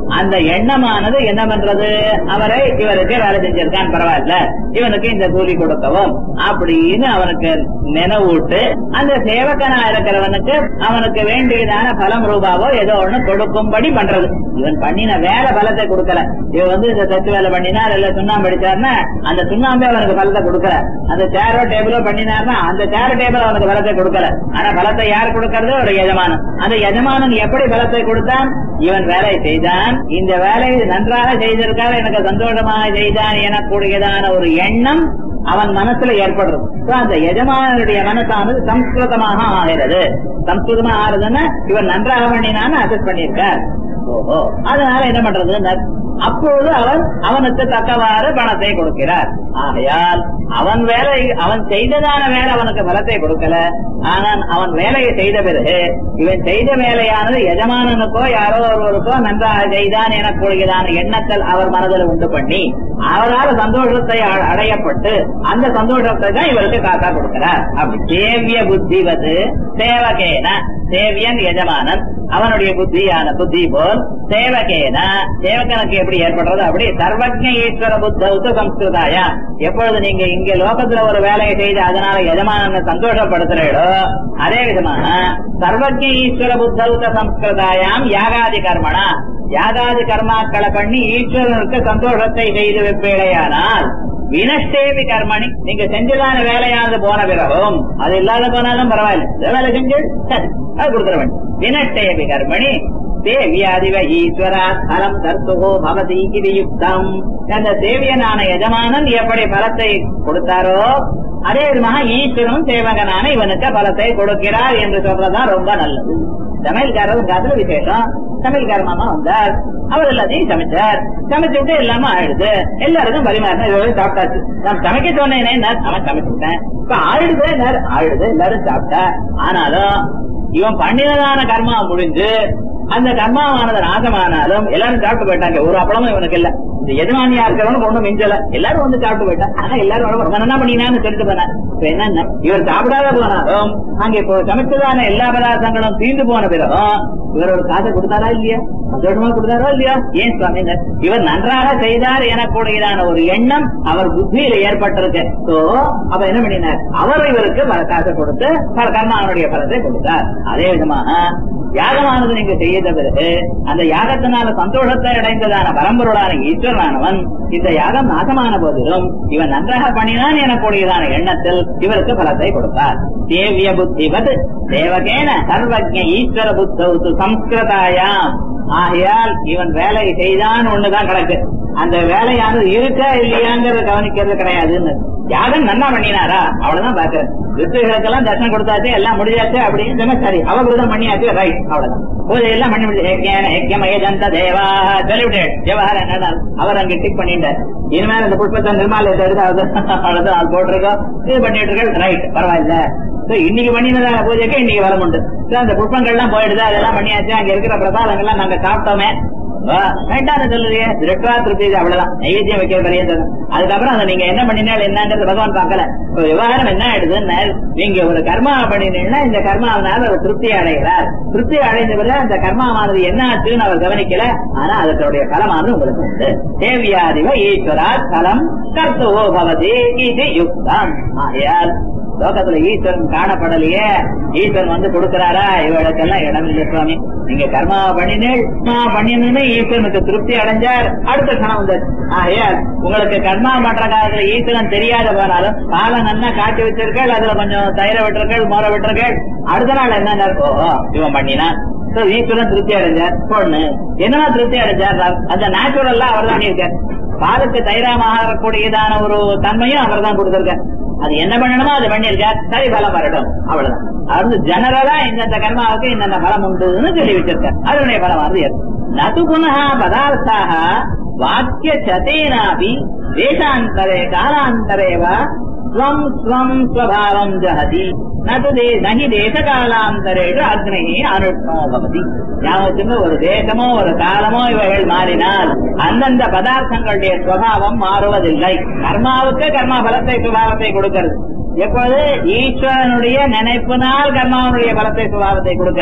அந்த எண்ணமானது என்ன பண்றது அவரை இவருக்கு வேலை செஞ்சிருக்கான் பரவாயில்ல இவனுக்கு இந்த கூலி கொடுக்கவும் அப்படின்னு அவனுக்கு நினைவூட்டு அந்த சேவகனா இருக்கிறவனுக்கு அவனுக்கு வேண்டியதான பலம் ரூபாவோ ஏதோ ஒண்ணு கொடுக்கும்படி பண்றது இவன் பண்ணின வேலை பலத்தை கொடுக்கல இவன் வந்து இந்த தச்சு வேலை பண்ணினா இல்ல சுண்ணாம்பு அடிச்சாருன்னா அந்த சுண்ணாம்பே அவனுக்கு பலத்தை கொடுக்கல அந்த சேரோ டேபிளோ பண்ணினார்னா அந்த சேர் டேபிள் அவனுக்கு பலத்தை கொடுக்கல ஆனா பலத்தை யார் கொடுக்கறது ஒரு எஜமானன் அந்த எஜமானன் எப்படி பலத்தை கொடுத்தான் இவன் வேலை செய்தான் இந்த வேலையை நன்றாக செய்திருக்காரு எனக்கு சந்தோஷமாக செய்தான் எனக்கூடியதான ஒரு எண்ணம் அவன் மனசுல ஏற்படுறது So, அந்த எஜமானனுடைய மனசானது சம்ஸ்கிருதமாக ஆகிறது சம்ஸ்கிருதமா ஆறுதுன்னா இவன் நன்றாக பண்ணினான்னு அசஸ் பண்ணியிருக்கார் ஓஹோ அதனால என்ன பண்றது அப்பொழுது அவன் அவனுக்கு தக்கவாறு பணத்தை கொடுக்கிறார் ஆகையால் அவன் வேலை அவன் செய்ததான வேலை அவனுக்கு பலத்தை கொடுக்கல ஆனால் அவன் வேலையை செய்த பிறகு இவன் செய்த வேலையானது எஜமானனுக்கோ யாரோ ஒருவருக்கோ நன்றாக செய்தான் எனக்கூடியதான எண்ணத்தில் அவர் மனதில் உண்டு பண்ணி அவரால் சந்தோஷத்தை அ- அடையப்பட்டு அந்த சந்தோஷத்தை தான் இவருக்கு காக்கா கொடுக்கிறார் அப்படி சேவிய புத்திவது சேவகேன சேவியன் எஜமானன் அவனுடைய புத்தியான புத்தி போல் சேவகேன சேவகனுக்கு எப்படி ஏற்படுறது அப்படி சர்வஜ ஈஸ்வர புத்த உத்த சம்ஸ்கிருதாயா எப்பொழுது நீங்க இங்க லோகத்துல ஒரு வேலையை செய்து அதனால எஜமானனை சந்தோஷப்படுத்துறீடோ அதே விதமாக சர்வஜ ஈஸ்வர புத்த உத்த சம்ஸ்கிருதாயாம் யாகாதி கர்மனா யாகாதி கர்மாக்களை பண்ணி ஈஸ்வரனுக்கு சந்தோஷத்தை செய்து வைப்பேடையானால் வினஷ்டேபி கர்மணி நீங்க செஞ்சதான வேலையானது போன பிறகும் அது இல்லாத போனாலும் பரவாயில்ல இந்த வேலை செஞ்சு சரி அது கொடுத்துட வேண்டும் வினஷ்டேபி கர்மணி தேவியாதிவ ஈஸ்வரா பலம் தர்த்துகோ பவதி இது யுக்தம் அந்த தேவியனான எஜமானன் எப்படி பலத்தை கொடுத்தாரோ அதே விதமாக ஈஸ்வரனும் சேவகனான இவனுக்கு பலத்தை கொடுக்கிறார் என்று சொல்றதுதான் ரொம்ப நல்லது சமையல்காரர் காதுல விசேஷம் சமையல்கார மாமா வந்தார் அவர் எல்லாத்தையும் சமைச்சார் சமைச்சு விட்டு எல்லாமே ஆயிடுது எல்லாருக்கும் பரிமாறினா இது சாப்பிட்டாச்சு நான் சமைக்க சொன்னேனே நான் அவன் சமைச்சு விட்டேன் இப்ப ஆயிடுது நான் ஆயிடுது எல்லாரும் சாப்பிட்டா ஆனாலும் இவன் பண்ணினதான கர்மா முடிஞ்சு அந்த கர்மாவானது நாசமானாலும் எல்லாரும் சாப்பிட்டு போயிட்டாங்க ஒரு அப்பளமும் இவனுக்கு இல்ல இந்த எஜமானியா இருக்கிறவனுக்கு ஒண்ணும் மிஞ்சல எல்லாரும் வந்து சாப்பிட்டு போயிட்டான் ஆனா எல்லாரும் ரொம்ப என்ன பண்ணினான்னு சொல்லிட்டு போனார் இப்ப என்ன இவர் சாப்பிடாத போனாலும் அங்க இப்போ சமைச்சதான எல்லா பதார்த்தங்களும் தீர்ந்து போன பிறகும் இவர் ஒரு காசை கொடுத்தாரா இல்லையா சந்தோஷமா கொடுத்தாரா இல்லையா ஏன் சுவாமி இவர் நன்றாக செய்தார் எனக்கூடியதான ஒரு எண்ணம் அவர் புத்தியில ஏற்பட்டிருக்கு சோ அப்ப என்ன பண்ணினார் அவர் இவருக்கு பல காசை கொடுத்து பல கர்மாவனுடைய பலத்தை கொடுத்தார் அதே விதமாக யாகமானது நீங்க செய்த பிறகு அந்த யாகத்தினால சந்தோஷத்தை அடைந்ததான பரம்பொருளான ஈஸ்வரனானவன் இந்த யாகம் நாசமான போதிலும் இவன் நன்றாக பண்ணினான் எனக்கூடியதான எண்ணத்தில் இவருக்கு பலத்தை கொடுத்தார் தேவிய புத்திவத் தேவகேன சர்வஜ ஈஸ்வர புத்தவுத்து சம்ஸ்கிருதாயாம் ஆகையால் இவன் வேலை செய்தான் ஒண்ணுதான் கணக்கு அந்த வேலையானது இருக்கா இல்லையாங்கிறத கவனிக்கிறது கிடையாதுன்னு யாரும் நன்னா பண்ணினாரா அவ்வளவுதான் பாக்குறது ரித்துகளுக்கெல்லாம் தர்ஷனம் கொடுத்தாச்சு எல்லாம் முடிஞ்சாச்சு அப்படின்னு சொன்னா சரி அவர்களும் பண்ணியாச்சு ரைட் அவ்வளவுதான் பூஜை எல்லாம் பண்ணி முடிஞ்சு ஏக்கியன ஏக்கியமய ஜந்த தேவா சொல்லிவிட்டேன் ஜவஹர் என்ன அவர் அங்க டிக் பண்ணிட்டார் இனிமேல் அந்த புஷ்பத்தை நிர்மாலயத்தை எடுத்து அது அவ்வளவுதான் அது போட்டிருக்கோம் இது பண்ணிட்டு இருக்கோம் ரைட் பரவாயில்ல So, இன்னைக்கு பண்ணினதான பூஜைக்கு இன்னைக்கு வர உண்டு So, அந்த புஷ்பங்கள்லாம் போயிடுது அதெல்லாம் பண்ணியாச்சு அங்க இருக்கிற பிரசாதங்கள்லாம் நாங்க சாப்பிட்டோமே வேண்டாம் சொல்லுறியே திருட்டா திருப்தி அவ்வளவுதான் நைவேத்தியம் வைக்கிற பரியந்தம் அதுக்கப்புறம் அதை நீங்க என்ன பண்ணினால் என்னன்றது பகவான் பார்க்கல இப்ப விவகாரம் என்ன ஆயிடுதுன்னா நீங்க ஒரு கர்மா பண்ணினீங்கன்னா இந்த கர்மாவனால அவர் திருப்தி அடைகிறார் திருப்தி அடைந்த பிறகு அந்த கர்மாவானது என்ன ஆச்சுன்னு அவர் கவனிக்கல ஆனா அதனுடைய பலமானது உங்களுக்கு உண்டு தேவியாதிவ ஈஸ்வரா பலம் கர்த்தவோ பவதி இது யுக்தம் ஆகையால் லோகத்துல ஈஸ்வரன் காணப்படலையே ஈஸ்வரன் வந்து கொடுக்கிறாரா இவளுக்கெல்லாம் இடம் இல்லை சுவாமி நீங்க கர்மா பண்ணினேள் கர்மா பண்ணினு ஈஸ்வரனுக்கு திருப்தி அடைஞ்சார் அடுத்த கணம் வந்தார் ஆகையால் உங்களுக்கு கர்மா பண்ற காலத்துல ஈஸ்வரன் தெரியாத போனாலும் காலம் நல்லா காட்டி வச்சிருக்கள் அதுல கொஞ்சம் தயிர விட்டுருக்கள் மோர விட்டுருக்கள் அடுத்த நாள் என்ன ஓஹோ இவன் பண்ணினான் So, ஈஸ்வரன் திருப்தி அடைஞ்சார் பொண்ணு என்னவா திருப்தி அடைஞ்சார் அந்த நேச்சுரல்லா அவர் தான் பண்ணியிருக்கார் பாலுக்கு தைராமாக இருக்கக்கூடியதான ஒரு தன்மையும் அவர் தான் கொடுத்திருக்கார் அது என்ன பண்ணணுமோ அது பண்ணிருக்கார் சரி பலம் வரட்டும் அவ்வளவுதான் அது ஜெனரலா இந்தந்த கர்மாவுக்கு இந்தந்த பலம் உண்டுன்னு சொல்லி வச்சிருக்கார் அதனுடைய பலமானது ஏற்படும் நது புனः பதார்த்தாக வாக்கிய சதேனாபி தேசாந்தரே காலாந்தரே வா ஸ்வம் ஸ்வம் ஸ்வபாவம் ஜஹதி நது தே நகி தேச காலாந்தரேஷு அக்னி அனுஷ்ணோ பவதி ஞாபகத்துக்கு ஒரு தேசமோ ஒரு காலமோ இவைகள் மாறினால் அந்தந்த பதார்த்தங்களுடைய சுவாவம் மாறுவதில்லை கர்மாவுக்கு கர்மா பலத்தை சுபாவத்தை கொடுக்கிறது எப்பொழுது ஈஸ்வரனுடைய நினைப்பினால் கர்மாவனுடைய பலத்தை சுபாவத்தை கொடுக்கிறது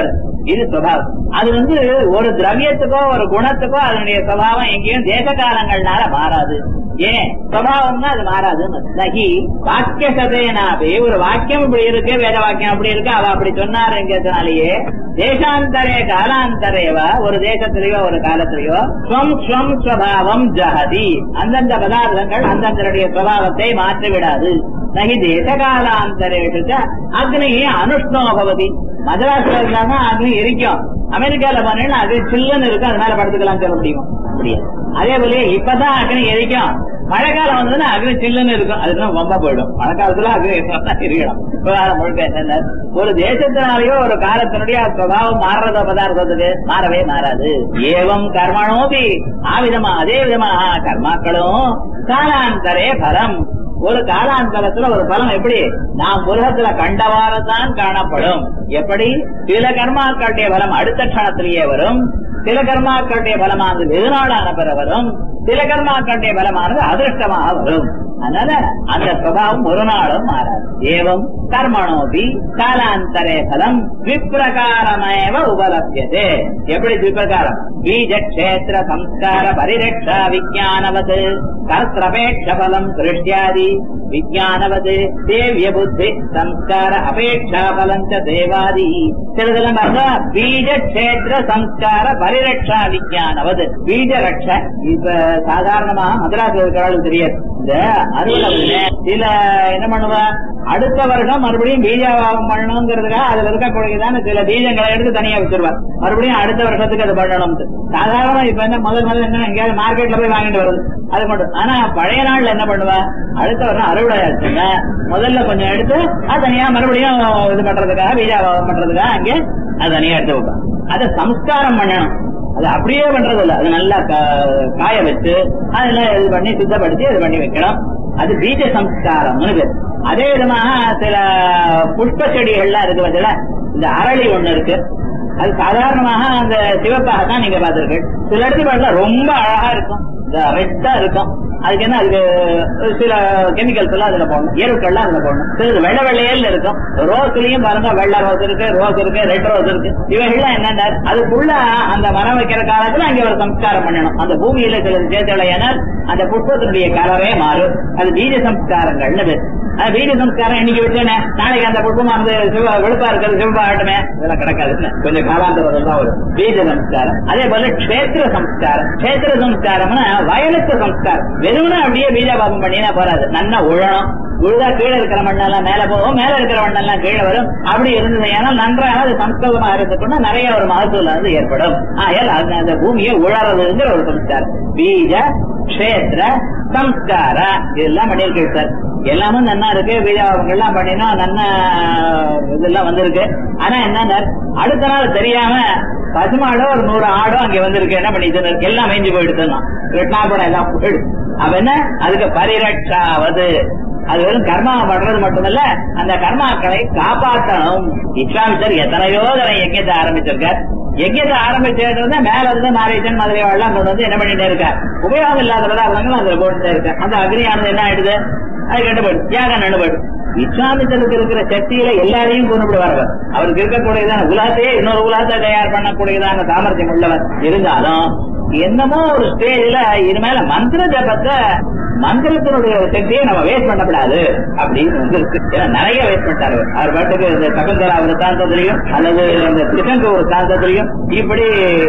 இது சுபாவம் அது வந்து ஒரு திரவியத்துக்கோ ஒரு குணத்துக்கோ அதனுடைய சுபாவம் எங்கேயும் தேச காலங்கள்னால மாறாது ஏன் சுபாவம்னா அது மாறாதுன்னு நகி வாக்கிய சதேனாபி ஒரு வாக்கியம் இப்படி இருக்கு வேத வாக்கியம் அப்படி இருக்கு அவ அப்படி சொன்னாருங்கிறதுனாலயே தேசாந்தரே காலாந்தரேவா ஒரு தேசத்திலேயோ ஒரு காலத்திலேயோ ஸ்வம் ஸ்வம் ஸ்வபாவம் ஜஹதி அந்தந்த பதார்த்தங்கள் அந்தந்தருடைய சுபாவத்தை மாற்றி விடாது நகி தேசகாலாந்தரேஷு ச அக்னி அனுஷ்ணோ பவதி மதராஸ்ல இருந்தாங்கன்னா அக்னி எரிக்கும் அமெரிக்கால போனீங்கன்னா அது சில்லுன்னு இருக்கும் அது மேல படுத்துக்கலாம் சொல்ல முடியும் அப்படியா அதே போல இப்பதான் அக்னி எரிக்கும் மழை காலம் வந்ததுன்னா அக்னி சில்லுன்னு இருக்கும் அதுதான் ரொம்ப போயிடும் மழை காலத்துல அக்னி எப்பதான் எரியணும் விவகாரம் முழுக்க என்னன்னா, ஒரு தேசத்தினாலேயோ ஒரு காலத்தினுடைய சுபாவம் மாறுறத பதார்த்தத்துக்கு மாறவே மாறாது ஏவம் கர்மணோபி ஆவிதமா அதே விதமா கர்மாக்களும் காலாந்தரே பலம் ஒரு காலாந்தரத்துல ஒரு பலம் எப்படி நாம் உலகத்துல கண்டவாறு தான் காணப்படும் எப்படி சில கர்மாக்களுடைய பலம் அடுத்த க்ஷணத்திலேயே வரும் சில கர்மாக்களுடைய பலமானது வெகுநாளான பிற வரும் சில கர்மாக்களுடைய பலமானது அதிருஷ்டமாக வரும் அதனால அந்த சுபாவம் ஒரு நாளும் மாறாது ஏவம் கர்மணோபி காலாந்தரே பலம் விப்ரகாரமேவ உபலபியதே எப்படி விப்ரகாரம் பீஜ கஷேத்திர சம்ஸ்கார பரிரக்ஷா விஜயானவத் கர்த்தபேட்ச பலம் கிருஷ்யாதி விஜயானவது தேவிய புத்தி சம்ஸ்கார அபேட்சா பலம் ச தேவாதி சிலதெல்லாம் பார்த்தா பீஜ கஷேத்திர சம்ஸ்கார பரிரக்ஷா விஜயானவது பீஜ ரக்ஷ இப்ப சாதாரணமா மதராஸ் இருக்கிறவங்களுக்கு தெரியாது இந்த அறுவடை சில என்ன பண்ணுவா அடுத்த வருஷம் மறுபடியும் பீஜாவாகம் பண்ணணுங்கிறதுக்காக அதுல இருக்கக்கூடியதான சில பீஜங்களை எடுத்து தனியா வச்சிருவார் மறுபடியும் அடுத்த வருஷத்துக்கு அது பண்ணணும் சாதாரணமா இப்ப என்ன முதல் முதல்ல என்ன எங்கேயாவது மார்க்கெட்ல போய் வாங்கிட்டு வருது அது மட்டும் ஆனா பழைய நாள்ல என்ன பண்ணுவா அடுத்த வருஷம் அறுவடை ஆச்சுன்னா முதல்ல கொஞ்சம் எடுத்து அது தனியா மறுபடியும் இது பண்றதுக்காக பீஜாவாகம் பண்றதுக்காக அங்கே அது தனியா எடுத்து வைப்பான் அதை சம்ஸ்காரம் பண்ணணும் அது அப்படியே பண்றது இல்ல அது நல்லா கா- காய வச்சு அதெல்லாம் இது பண்ணி சுத்தப்படுத்தி இது பண்ணி வைக்கணும் அது பீஜ சம்ஸ்காரம்னு பேர் அதே விதமாக சில புஷ்ப செடிகள்லாம் இருக்கு பார்த்தீங்களா இந்த அரளி ஒண்ணு இருக்கு அது சாதாரணமாக அந்த சிவப்பாக தான் நீங்க பார்த்திருக்கு சில இடத்துல பார்த்தா ரொம்ப அழகா இருக்கும் இந்த ரெட்டா இருக்கும் அதுக்கு என்ன அதுக்கு சில கெமிக்கல்ஸ் எல்லாம் அதுல போடணும் எருக்கள்லாம் அதுல போடணும் சிலது வெள்ளை வெள்ளையல் இருக்கும் ரோஸ்லயும் பாருங்க வெள்ளை ரோஸ் இருக்கு ரோஸ் இருக்கு ரெட் ரோஸ் இருக்கு இவைகள்லாம் என்னென்ன அதுக்குள்ள அந்த மரம் வைக்கிற காலத்துல அங்க ஒரு சம்ஸ்காரம் பண்ணணும் அந்த பூமியில சிலது சேர்த்தலையானால் அந்த புஷ்பத்தினுடைய கலரே மாறும் அது பீஜ சம்ஸ்காரங்கள்னு பேர் அது பீஜ சம்ஸ்காரம் இன்னைக்கு வச்சேனே நாளைக்கு அந்த புஷ்பமா வந்து சிவ வெளுப்பா இருக்கிறது சிவப்பா ஆகட்டுமே இதெல்லாம் கிடக்காது கொஞ்சம் காலாந்தரம் தான் வரும் பீஜ சம்ஸ்காரம் அதே போல க்ஷேத்திர சம்ஸ்காரம் க்ஷேத்திர சம்ஸ்காரம்னா வயலுக்கு சம்ஸ்காரம் வெறும்னா அப்படியே பீஜாபாபம் பண்ணினா போறாது நல்லா உழணும் உழுதா கீழே இருக்கிற மண்ணெல்லாம் மேல போகும் மேல இருக்கிற மண்ணெல்லாம் கீழே வரும் அப்படி இருந்தது ஏன்னா நன்றாக அது சம்ஸ்கிருதமா இருந்துக்கொண்டு நிறைய ஒரு மகசூல் வந்து ஏற்படும் ஆயால் அந்த அந்த பூமியை உழறதுங்கிற ஒரு சம்ஸ்காரம் பீஜ க்ஷேத்திர சம்ஸ்கார இதெல்லாம் பண்ணிருக்கு சார் எல்லாமும் நன்னா இருக்கு பீஜாபங்கள்லாம் பண்ணினா நன்ன இதெல்லாம் வந்திருக்கு ஆனா என்ன அடுத்த நாள் தெரியாம பசுமாடோ ஒரு நூறு ஆடோ அங்க வந்திருக்கு என்ன பண்ணிட்டு எல்லாம் மேய்ஞ்சு போயிடுதுன்னா ரெட்னாபடம் எல்லாம் போயிடு அப்ப என்ன அதுக்கு பரிரட்சாவது அது வெறும் கர்மா பண்றது மட்டுமல்ல அந்த கர்மாக்களை காப்பாற்றணும் விஸ்வாமித்தர் எத்தனையோ தடவை யஜ்யத்தை ஆரம்பிச்சிருக்கார் யஜ்யத்தை ஆரம்பிச்சிருந்தா மேல இருந்து நாரேசன் மதுரைவாள்லாம் கொண்டு வந்து என்ன பண்ணிட்டே இருக்கார் உபயோகம் இல்லாத பதார்த்தங்கள் அதுல போட்டுட்டே இருக்க அந்த அக்னியானது என்ன ஆயிடுது அது கண்டு போயிடு யாகம் நின்று போயிடு விஸ்வாமித்தருக்கு இருக்கிற சக்தியில எல்லாரையும் கொண்டுவிடுவார்கள் அவருக்கு இருக்கக்கூடியதான உலகத்தையே இன்னொரு உலகத்தை தயார் பண்ணக்கூடியதான சாமர்த்தியம் உள்ளவர் இருந்தாலும் என்னமோ ஒரு ஸ்டேஜ்ல இது மேல மந்திர ஜபத்தை மந்திரத்தினுடைய சக்தியை நம்ம வேஸ்ட் பண்ணக்கூடாது அப்படின்னு வந்து இருக்கு. ஏன்னா நிறைய வேஸ்ட் பண்ணிட்டாரு அவர். அவர் பாட்டுக்கு இந்த சகுந்தரா விருத்தாந்தத்திலையும் அல்லது இந்த திருச்சங்க விருத்தாந்தத்திலையும் இப்படி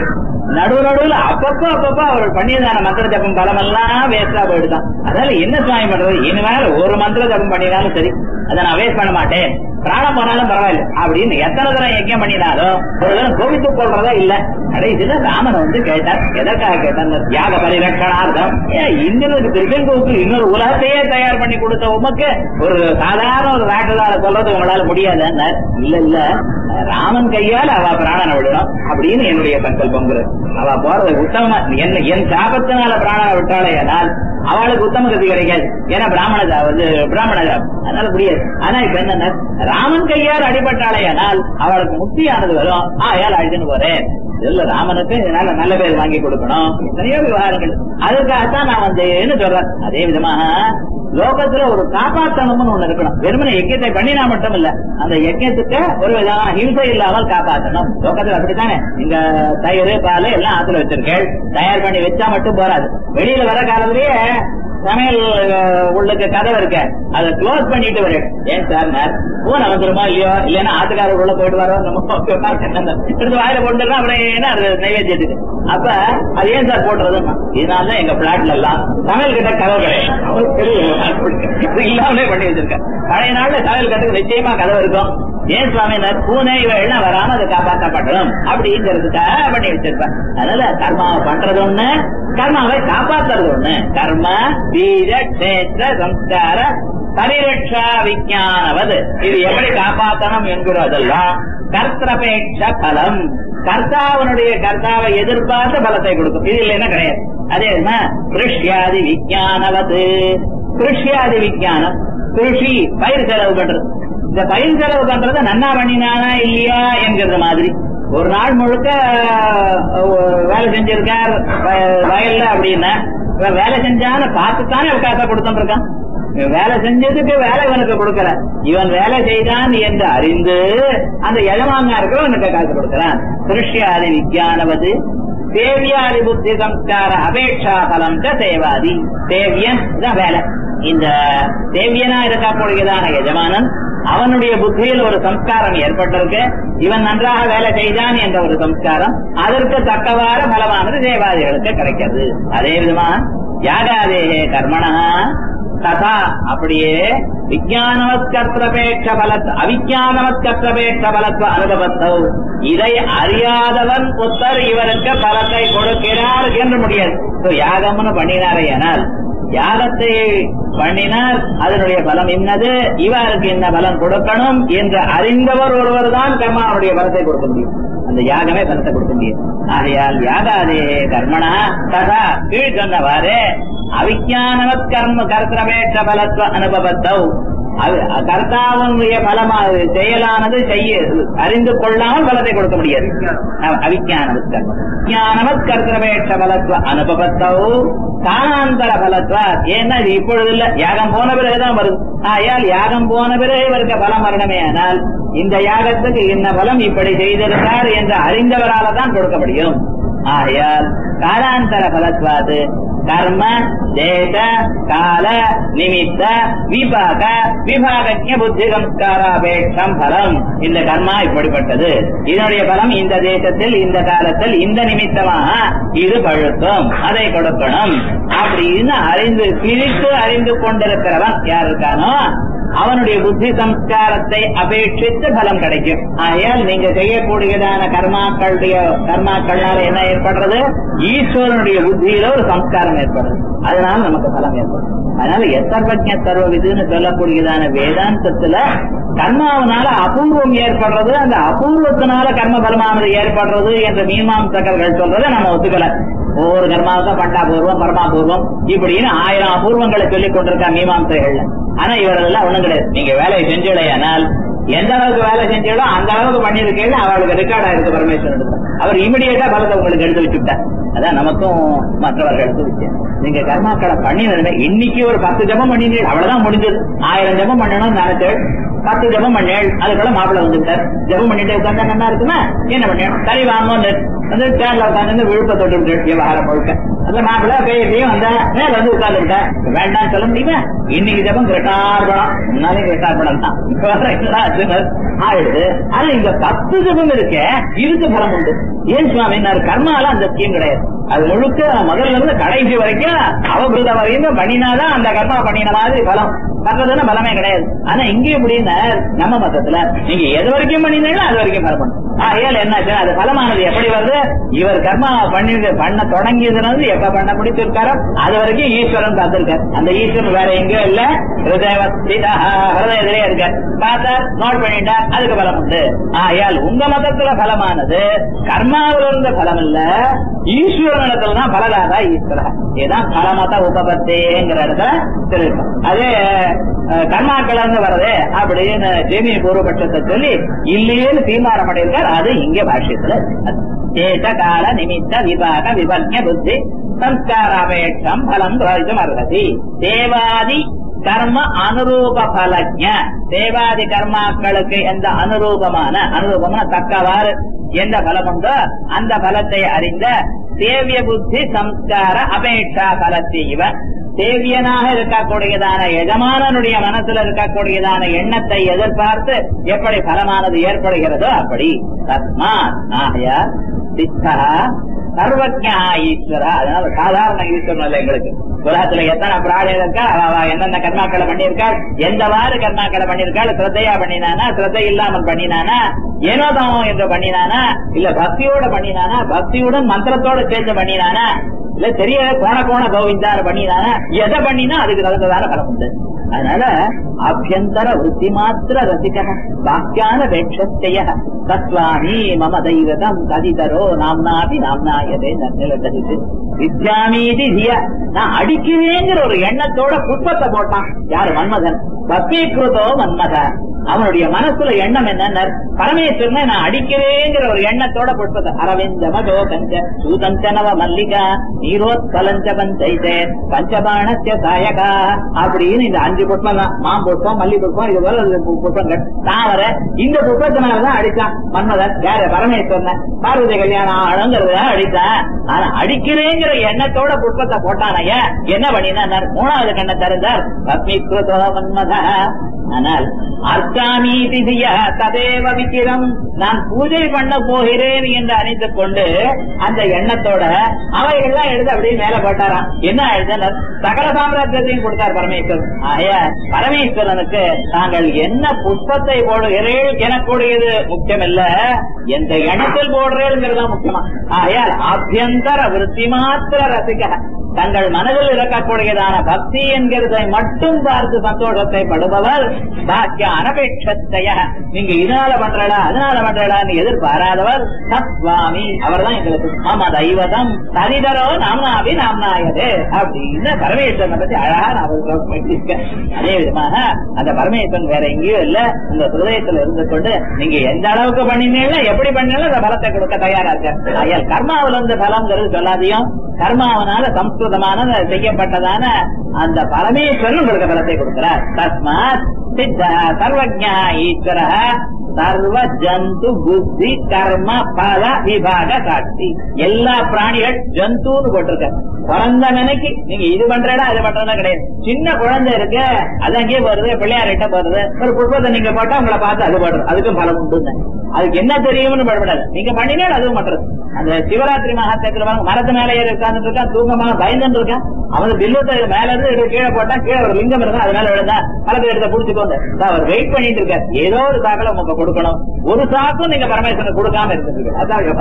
நடு நடுவுல அப்பப்போ அப்பப்போ அவர் பண்ணியதான மந்திர ஜபம் பலமெல்லாம் வேஸ்டா போயிடுதான் அதனால என்ன சுவாமி பண்றது இனிமேல் ஒரு மந்திர ஜபம் பண்ணினாலும் சரி அதை நான் வேஸ்ட் பண்ண மாட்டேன் பிராணம் போனாலும் பரவாயில்ல அப்படின்னு எத்தனை தடவை யஜ்யம் பண்ணினாலும் ஒரு தடவை கோவித்து கொள்றதா இல்ல கடைசியில ராமன் வந்து கேட்டார் எதற்காக கேட்டார் யாக பரிரட்சணார்த்தம் ஏன் இந்திரனுக்கு திருச்செங்கோவுக்கு இன்னொரு உலகத்தையே தயார் பண்ணி கொடுத்த உமக்கு ஒரு சாதாரண ஒரு வேட்டதால சொல்றது உங்களால முடியாதுன்னார் இல்ல இல்ல ராமன் கையால அவ பிராணனை விடணும் அப்படின்னு என்னுடைய சங்கல்பங்கிறது அவ போறது உத்தமமா என்ன என் சாபத்தினால பிராணனை விட்டாலே ஆனால் அவளுக்கு உத்தம கதி கிடைக்காது ஏன்னா பிராமண ஜா- வந்து பிராமண ஜாப். அதனால முடியாது ஆனா இப்ப என்ன ராமன் கையால் அடிபட்டாலே ஆனால் அவளுக்கு முக்தியானது வரும் ஆயால் அழிச்சுன்னு போறேன் இல்ல ராமனுக்கு இதனால நல்ல பேர் வாங்கி கொடுக்கணும் எத்தனையோ விவகாரங்கள் அதுக்காகத்தான் நான் வந்து என்ன சொல்றேன் அதே விதமாக லோகத்துல ஒரு காப்பாற்றணும்னு ஒண்ணு இருக்கணும் வெறுமனை யஜ்யத்தை பண்ணினா மட்டும் இல்ல அந்த யஜ்யத்துக்கு ஒரு விதமான ஹிம்சை இல்லாமல் காப்பாற்றணும் லோகத்துல அப்படித்தானே இங்க தயிர் பால் எல்லாம் ஆத்துல வச்சிருக்கேன் தயார் பண்ணி வச்சா மட்டும் போறாது வெளியில வர காலத்திலேயே சமையல் அஹ், உள்ளுக்கு கதவு இருக்க அதை க்ளோஸ் பண்ணிட்டு வரேன் ஏன் சார் நான் பூனை வந்துருமா இல்லையோ இல்லைன்னா ஆத்துக்காரர் உள்ள போயிட்டு வரோம் நம்ம எடுத்து வாயில போட்டுறோம் அப்புறம் என்ன அது நைவேத்தியத்துக்கு அப்ப அது ஏன் சார் போட்டுறதுன்னா இதனாலதான் எங்க பிளாட்ல எல்லாம் சமையல் கிட்ட கதவு கிடையாது அவங்களுக்கு தெரியும். இது இல்லாமலே பண்ணி வச்சிருக்கேன் பழைய நாள்ல சமையல் கட்டுக்கு நிச்சயமா கதவு இருக்கும் ஏன் சுவாமினர் பூனை இவெல்லாம் வராம அதை காப்பாற்றப்படணும் அப்படிங்கிறதுக்காக பண்ணி வச்சிருப்பேன் அதனால கர்மாவை பண்றது ஒண்ணு கர்மாவை காப்பாத்துறது ஒண்ணு கர்ம பீஜ கஷேத்திர சம்ஸ்கார பரிரட்சா விஞ்ஞானவது இது எப்படி காப்பாற்றணும் என்கிறதெல்லாம் கர்த்தபேட்ச பலம் கர்த்தாவனுடைய கர்த்தாவை எதிர்பார்த்த பலத்தை கொடுக்கும் இது இல்லைன்னா கிடையாது அதே என்ன கிருஷ்யாதி விஞ்ஞானவது கிருஷ்யாதி விஞ்ஞானம் கிருஷி பயிர் செலவு பண்றது இந்த பயிர் செலவு பண்றத நன்னா பண்ணினானா இல்லையா என்கிறது மாதிரி ஒரு நாள் முழுக்க அஹ், வேலை செஞ்சிருக்கார் வ- வயல்ல அப்படின்னா இவன் வேலை செஞ்சான்னு பார்த்துத்தானே காசை கொடுத்துட்டு இருக்கான் இவன் வேலை செஞ்சதுக்கு வேலை இவனுக்கு கொடுக்கல இவன் வேலை செய்தான் என்று அறிந்து அந்த எஜமானாருக்கு இவனுக்கு காசு கொடுக்கிறான் திருஷ்யாதி விஞ்ஞானவது சேவியாதி புத்தி சம்ஸ்கார அபேட்சா பலம் ச சேவாதி சேவியன் இதான் வேலை இந்த சேவியனா இருக்கக்கூடியதான எஜமானன் அவனுடைய புத்தியில் ஒரு சம்ஸ்காரம் ஏற்பட்டிருக்கு இவன் நன்றாக வேலை செய்தான் என்ற ஒரு சம்ஸ்காரம் அதற்கு தக்கவாறு பலமானது சேவாதிகளுக்கு கிடைக்கிறது அதே விதமா யாகாதேகே கர்மணா ததா அப்படியே விஜயானவத் கர்த்தபேட்ச பலத் அவிஜயானவத் கர்த்தபேட்ச பலத்வ அனுபவத்தோ இதை அறியாதவன் புத்தர் இவருக்கு பலத்தை கொடுக்கிறார் என்று முடியாது So, யாகம்னு பண்ணினாரே ஆனால் யாகத்தை பண்ணினார் அதனுடைய பலம் என்னது இவருக்கு என்ன பலம் கொடுக்கணும் என்று அறிந்தவர் ஒருவர் தான் கர்மாவுடைய பலத்தை கொடுக்க முடியும் அந்த யாகமே பலத்தை கொடுக்க முடியும் ஆகையால் யாகாதே கர்மணா ததா கீழ் சொன்னவாறு அவிஜானவத் கர்ம கர்த்தமேற்ற பலத்துவ அனுபவத்தௌ அது- கர்த்தாவனுடைய பலமா செயலானது செய்ய அறிந்து கொள்ளாமல் பலத்தை கொடுக்க முடியாது அவிஜானவத் கர்ம விஞ்ஞானவத் கர்த்தமேற்ற பலத்துவ அனுபவத்தௌ காலாந்தர பலத்வா ஏன்னா இது இப்பொழுது இல்ல யாகம் போன பிறகுதான் வருது ஆயால் யாகம் போன பிறகு இவருக்கு பலம் வரணுமே ஆனால் இந்த யாகத்துக்கு என்ன பலம் இப்படி செய்திருக்கார் என்று அறிந்தவரால தான் கொடுக்க முடியும் ஆயால் காலாந்தர பலத்வாது கர்ம தேச கால நிமித்த விபாக விபாகஜ புத்தி சம்ஸ்காராபேட்சம் பலம் இந்த கர்மா இப்படிப்பட்டது இதனுடைய பலம் இந்த தேசத்தில் இந்த காலத்தில் இந்த நிமித்தமாக இது பழுக்கும் அதை கொடுக்கணும் அப்படின்னு அறிந்து பிரித்து அறிந்து கொண்டிருக்கிறவன் யார் இருக்கானோ அவனுடைய புத்தி சம்ஸ்காரத்தை அபேட்சித்து பலம் கிடைக்கும் ஆகையால் நீங்க செய்யக்கூடியதான கர்மாக்களுடைய கர்மாக்கள்னால என்ன ஏற்படுறது ஈஸ்வரனுடைய புத்தியில ஒரு சம்ஸ்காரம் ஏற்படுறது அதனால நமக்கு பலம் ஏற்படும் அதனால எத்தர்வஜ சர்வ விதுன்னு சொல்லக்கூடியதான வேதாந்தத்துல கர்மாவனால அபூர்வம் ஏற்படுறது அந்த அபூர்வத்தினால கர்ம பலமானது ஏற்படுறது என்ற மீமாம்சகர்கள் சொல்றதை நம்ம ஒத்துக்கல ஒவ்வொரு கர்மாவுக்கும் பண்டாபூர்வம் பரமாபூர்வம் இப்படின்னு ஆயிரம் அபூர்வங்களை சொல்லிக் கொண்டிருக்கா மீமாம்சைகள்ல ஆனா இவரெல்லாம் ஒண்ணும் கிடையாது நீங்க வேலையை செஞ்சுடையானால் எந்த அளவுக்கு வேலை செஞ்சீங்களோ அந்த அளவுக்கு பண்ணிருக்கீங்க அவளுக்கு ரெக்கார்ட் ஆயிருக்கு பரமேஸ்வரன் அவர் இமிடியேட்டா பலத்தை உங்களுக்கு எடுத்து வச்சுட்டார் அதான் நமக்கும் மற்றவர்களுக்கும் வித்தியாசம் நீங்க கர்மாக்களை பண்ணினதுமே இன்னைக்கு ஒரு பத்து ஜபம் பண்ணினீங்க அவ்வளவுதான் முடிஞ்சது ஆயிரம் ஜபம் பண்ணணும்னு நினைச்சு பத்து ஜபம் பண்ணேள் அதுக்குள்ள மாப்பிள்ள வந்துட்டார் ஜபம் பண்ணிட்டு உட்காந்தா நல்லா இருக்குமா என்ன பண்ணேன் சரி வாங்க வந்து சேர்ல உட்காந்து விழுப்ப தொட்டு விட்டு விவகாரம் முழுக்க அந்த மாப்பிள்ள பேசியும் வந்தா மேல வந்து உட்கார்ந்து விட்டேன் வேண்டாம்னு சொல்ல முடியுமா இன்னைக்கு ஜபம் கிருஷ்ணார்பணம் முன்னாலே கிருஷ்ணார்பணம் தான் இப்ப வர எல்லாம் அர்ஜுனர் ஆயிடுது ஆனா இந்த பத்து ஜபம் இருக்கே இதுக்கு பலம் உண்டு ஏன் சுவாமினார் கர்மால அந்த ஸ்கீம் கிடையாது அது முழுக்க முதல்ல இருந்து கடைசி வரைக்கும் அவபிருத வரையும் பண்ணினாதான் அந்த கர்மா பண்ணின மாதிரி பலம் பண்றதுன்னா பலமே கிடையாது ஆனா இங்க எப்படின்னா நம்ம மதத்துல நீங்க எது வரைக்கும் பண்ணினீங்களோ அது வரைக்கும் பலம் பண்ணும் ஆகையால் என்னாச்சு அது பலமானது எப்படி வருது இவர் கர்மா பண்ணி பண்ண தொடங்கியதுனால எப்ப பண்ண முடிச்சிருக்காரோ அது வரைக்கும் ஈஸ்வரன் பார்த்திருக்கார் அந்த ஈஸ்வரன் வேற எங்கேயும் இல்ல ஹிருதயவஸ்திதா ஹிருதயத்திலே இருக்கார் பார்த்தா நோட் பண்ணிட்டார் அதுக்கு பலம் உண்டு ஆகையால் உங்க மதத்துல பலமானது கர்மாவில் இருந்த பலம் இல்ல ஈஸ்வரனிடத்துல தான் பலதாதா ஈஸ்வரா இதுதான் பலமத உபபத்தேங்கிற இடத்துல தெரிவிக்கும் அதே அஹ், கர்மாக்கள் இருந்து வருது அப்படின்னு ஜெமி பூர்வபட்சத்தை சொல்லி இல்லையேன்னு தீர்மானம் பண்ணியிருக்கார் அது இங்க பாஷ்யத்துல இருக்கு. தேச கால நிமித்த விபாக விபஜ்ய புத்தி சம்ஸ்காராபேட்சம் பலம் கிரகித்தும் அர்ஹதி தேவாதி கர்ம அனுரூப பலஜ தேவாதி கர்மாக்களுக்கு எந்த அனுரூபமான அனுரூபமான தக்கவாறு எந்த பலம் உண்டோ அந்த பலத்தை அறிந்த சேவிய புத்தி சம்ஸ்கார அபேட்சா பலத்தை இவ சேவியனாக இருக்கக்கூடியதான எஜமானனுடைய மனசுல இருக்கக்கூடியதான எண்ணத்தை எதிர்பார்த்து எப்படி பலமானது ஏற்படுகிறதோ அப்படி தஸ்மா ஆகையா சித்தா சர்வஜா ஈஸ்வரா அதனால சாதாரண ஈஸ்வரன் இல்லை எங்களுக்கு உலகத்துல எத்தனை பிராணி இருக்கா அவ அவ என்னென்ன கர்மாக்களை பண்ணியிருக்காள் எந்தவாறு கர்மாக்களை பண்ணியிருக்காள் சிரத்தையா பண்ணினானா சிரத்தை இல்லாமல் பண்ணினானா ஏனோதாமோ என்று பண்ணினானா இல்ல பக்தியோட பண்ணினானா பக்தியுடன் மந்திரத்தோட சேர்ந்து பண்ணினானா இல்ல தெரிய கோண கோண கோவிந்தார பண்ணினானா எதை பண்ணினா அதுக்கு தகுந்ததான பலம் உண்டு அதனால ஆபியந்தர விருத்தி மாத்திர ரசிக வாக்கியான வேட்சத்தைய தத்வாமி மம தெய்வதம் கதிதரோ நாம்னாபி நாம்னாயதே நிலத்தடிச்சு வித்யாமீதி திய நான் அடிக்கிறேங்கிற ஒரு எண்ணத்தோட புஷ்பத்தை போட்டான் யாரு மன்மதன் பக்தீகிருதோ மன்மத அவனுடைய மனசுல எண்ணம் என்ன பரமேஸ்வரனை நான் அடிக்கிறேங்கிற ஒரு எண்ணத்தோட புஷ்பத்தை அரவிந்த மதோ கஞ்ச சூதஞ்சனவ மல்லிகா நீரோத்கலஞ்ச பஞ்சைதே பஞ்சபாணத்திய சாயகா அப்படின்னு இந்த அஞ்சு புஷ்பம் தான் மாம் புஷ்பம் மல்லி புஷ்பம் இது போல ஒரு பு- புஷ்பங்கள் தாவர இந்த புஷ்பத்தினாலதான் அடிச்சான் மன்மதன் யாரு பரமேஸ்வரன் பார்வதி கல்யாணம் ஆளுங்கிறத அடித்தான் ஆனா அடிக்கிறேங்கிற எண்ணத்தோட புஷ்பத்தை போட்டானைய என்ன பண்ணினார் மூணாவது கண்ணை திறந்தார் பத்மிகிருதோ மன்மத ஆனால் அர்த்தாமீதி திய ததேவ விக்கிரம் நான் பூஜை பண்ண போகிறேன் என்று அணித்துக் கொண்டு அந்த எண்ணத்தோட அவைகள்லாம் எடுத்து அப்படியே மேல போட்டாராம் என்ன எழுதினர் சகல சாம்ராஜ்யத்தையும் கொடுத்தார் பரமேஸ்வரன் ஆய பரமேஸ்வரனுக்கு தாங்கள் என்ன புஷ்பத்தை போடுகிறீர்கள் எனக்கூடியது முக்கியமில்ல எந்த எண்ணத்தில் போடுறேங்கிறது முக்கியமா ஆயால் ஆபியந்தர விருத்தி மாத்திர ரசிக தங்கள் மனதில் இருக்கக்கூடியதான பக்தி என்கிறதை மட்டும் பார்த்து சந்தோஷத்தை படுபவர் பாக்கிய அனபேட்சத்தைய நீங்க இதனால பண்றடா அதனால பண்றடான்னு எதிர்பாராதவர் சத்வாமி அவர்தான் எங்களுக்கு மம தெய்வதம் சரிதரோ நாம்னாவி நாம்னாயது அப்படின்னு பரமேஸ்வரனை பத்தி அழகா நான் அவர் பண்ணியிருக்கேன் அதே விதமாக அந்த பரமேஸ்வரன் வேற எங்கேயும் இல்ல இந்த ஹிருதயத்துல இருந்து கொண்டு நீங்க எந்த அளவுக்கு பண்ணினீங்களோ எப்படி பண்ணாலும் அந்த பலத்தை கொடுக்க தயாரா இருக்க ஆயால் கர்மாவில இருந்து பலம்ங்கிறது சொல்லாதையும் கர்மாவனால சம்ஸ்கிருதமான செய்யப்பட்டதான அந்த பரமேஸ்வரன் உங்களுக்கு பலத்தை கொடுக்கிறார் தஸ்மாத் சித்த சர்வஜா ஈஸ்வர சர்வ ஜந்து புத்தி கர்ம பல விபாக சாட்சி எல்லா பிராணிகள் ஜந்துன்னு போட்டிருக்க பிறந்த நினைக்கு நீங்க இது பண்றடா அது பண்றதா கிடையாது சின்ன குழந்தை இருக்கு அது அங்கேயே போறது பிள்ளையார்கிட்ட போறது ஒரு புஷ்பத்தை நீங்க போட்டா உங்களை பார்த்து அது போடுறது அதுக்கும் பலம் உண்டு அதுக்கு என்ன தெரியும்னு படப்படாது நீங்க பண்ணினால் அதுவும் பண்றது அந்த சிவராத்திரி மகாத்தத்துல பாருங்க, மரத்து மேல ஏறி உட்கார்ந்துட்டு இருக்கான் தூங்கமா பயந்துட்டு இருக்கான் அவன் பில்லுத்தை மேல இருந்து எடுத்து கீழே போட்டா கீழே ஒரு லிங்கம் இருந்தா அது மேல விழுந்தா பலத்தை எடுத்து புடிச்சுக்கோங்க அதான் அவர் வெயிட் பண்ணிட்டு இருக்கார் ஏதோ ஒரு சாக்கலை உங்களுக்கு கொடுக்கணும் ஒரு சாக்கும் நீங்க பரமேஸ்வரன் கொடுக்காம இருந்துருக்கு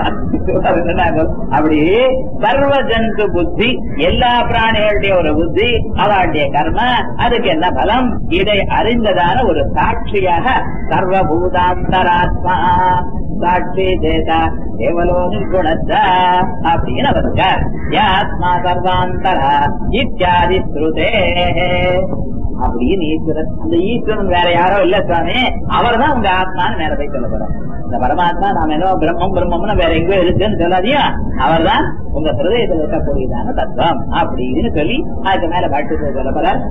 அதான் சொன்னாங்க. அப்படி சர்வ ஜந்து புத்தி எல்லா பிராணிகளுடைய ஒரு புத்தி அவளுடைய கர்ம அதுக்கு என்ன பலம் இதை அறிந்ததான ஒரு சாட்சியாக சர்வபூதாந்தராத்மா சாட்சி தேதா கேவலோ நிர்குணத்த அப்படின்னு அவர் இருக்கார் யாத்மா சர்வாந்தர இத்தியாதி ஸ்ருதே அப்படின்னு ஈஸ்வரன் அந்த ஈஸ்வரன் வேற யாரோ இல்ல சுவாமி அவர் தான் உங்க ஆத்மான்னு மேல போய் சொல்ல போறார் இந்த பரமாத்மா நாம என்ன பிரம்மம் பிரம்மம்னு வேற எங்கேயோ இருக்குன்னு சொல்லாதியா அவர் தான் உங்க ஹிருதயத்தில் இருக்கக்கூடியதான தத்துவம் அப்படின்னு சொல்லி அதுக்கு மேல பாட்டு சொல்ல போறார்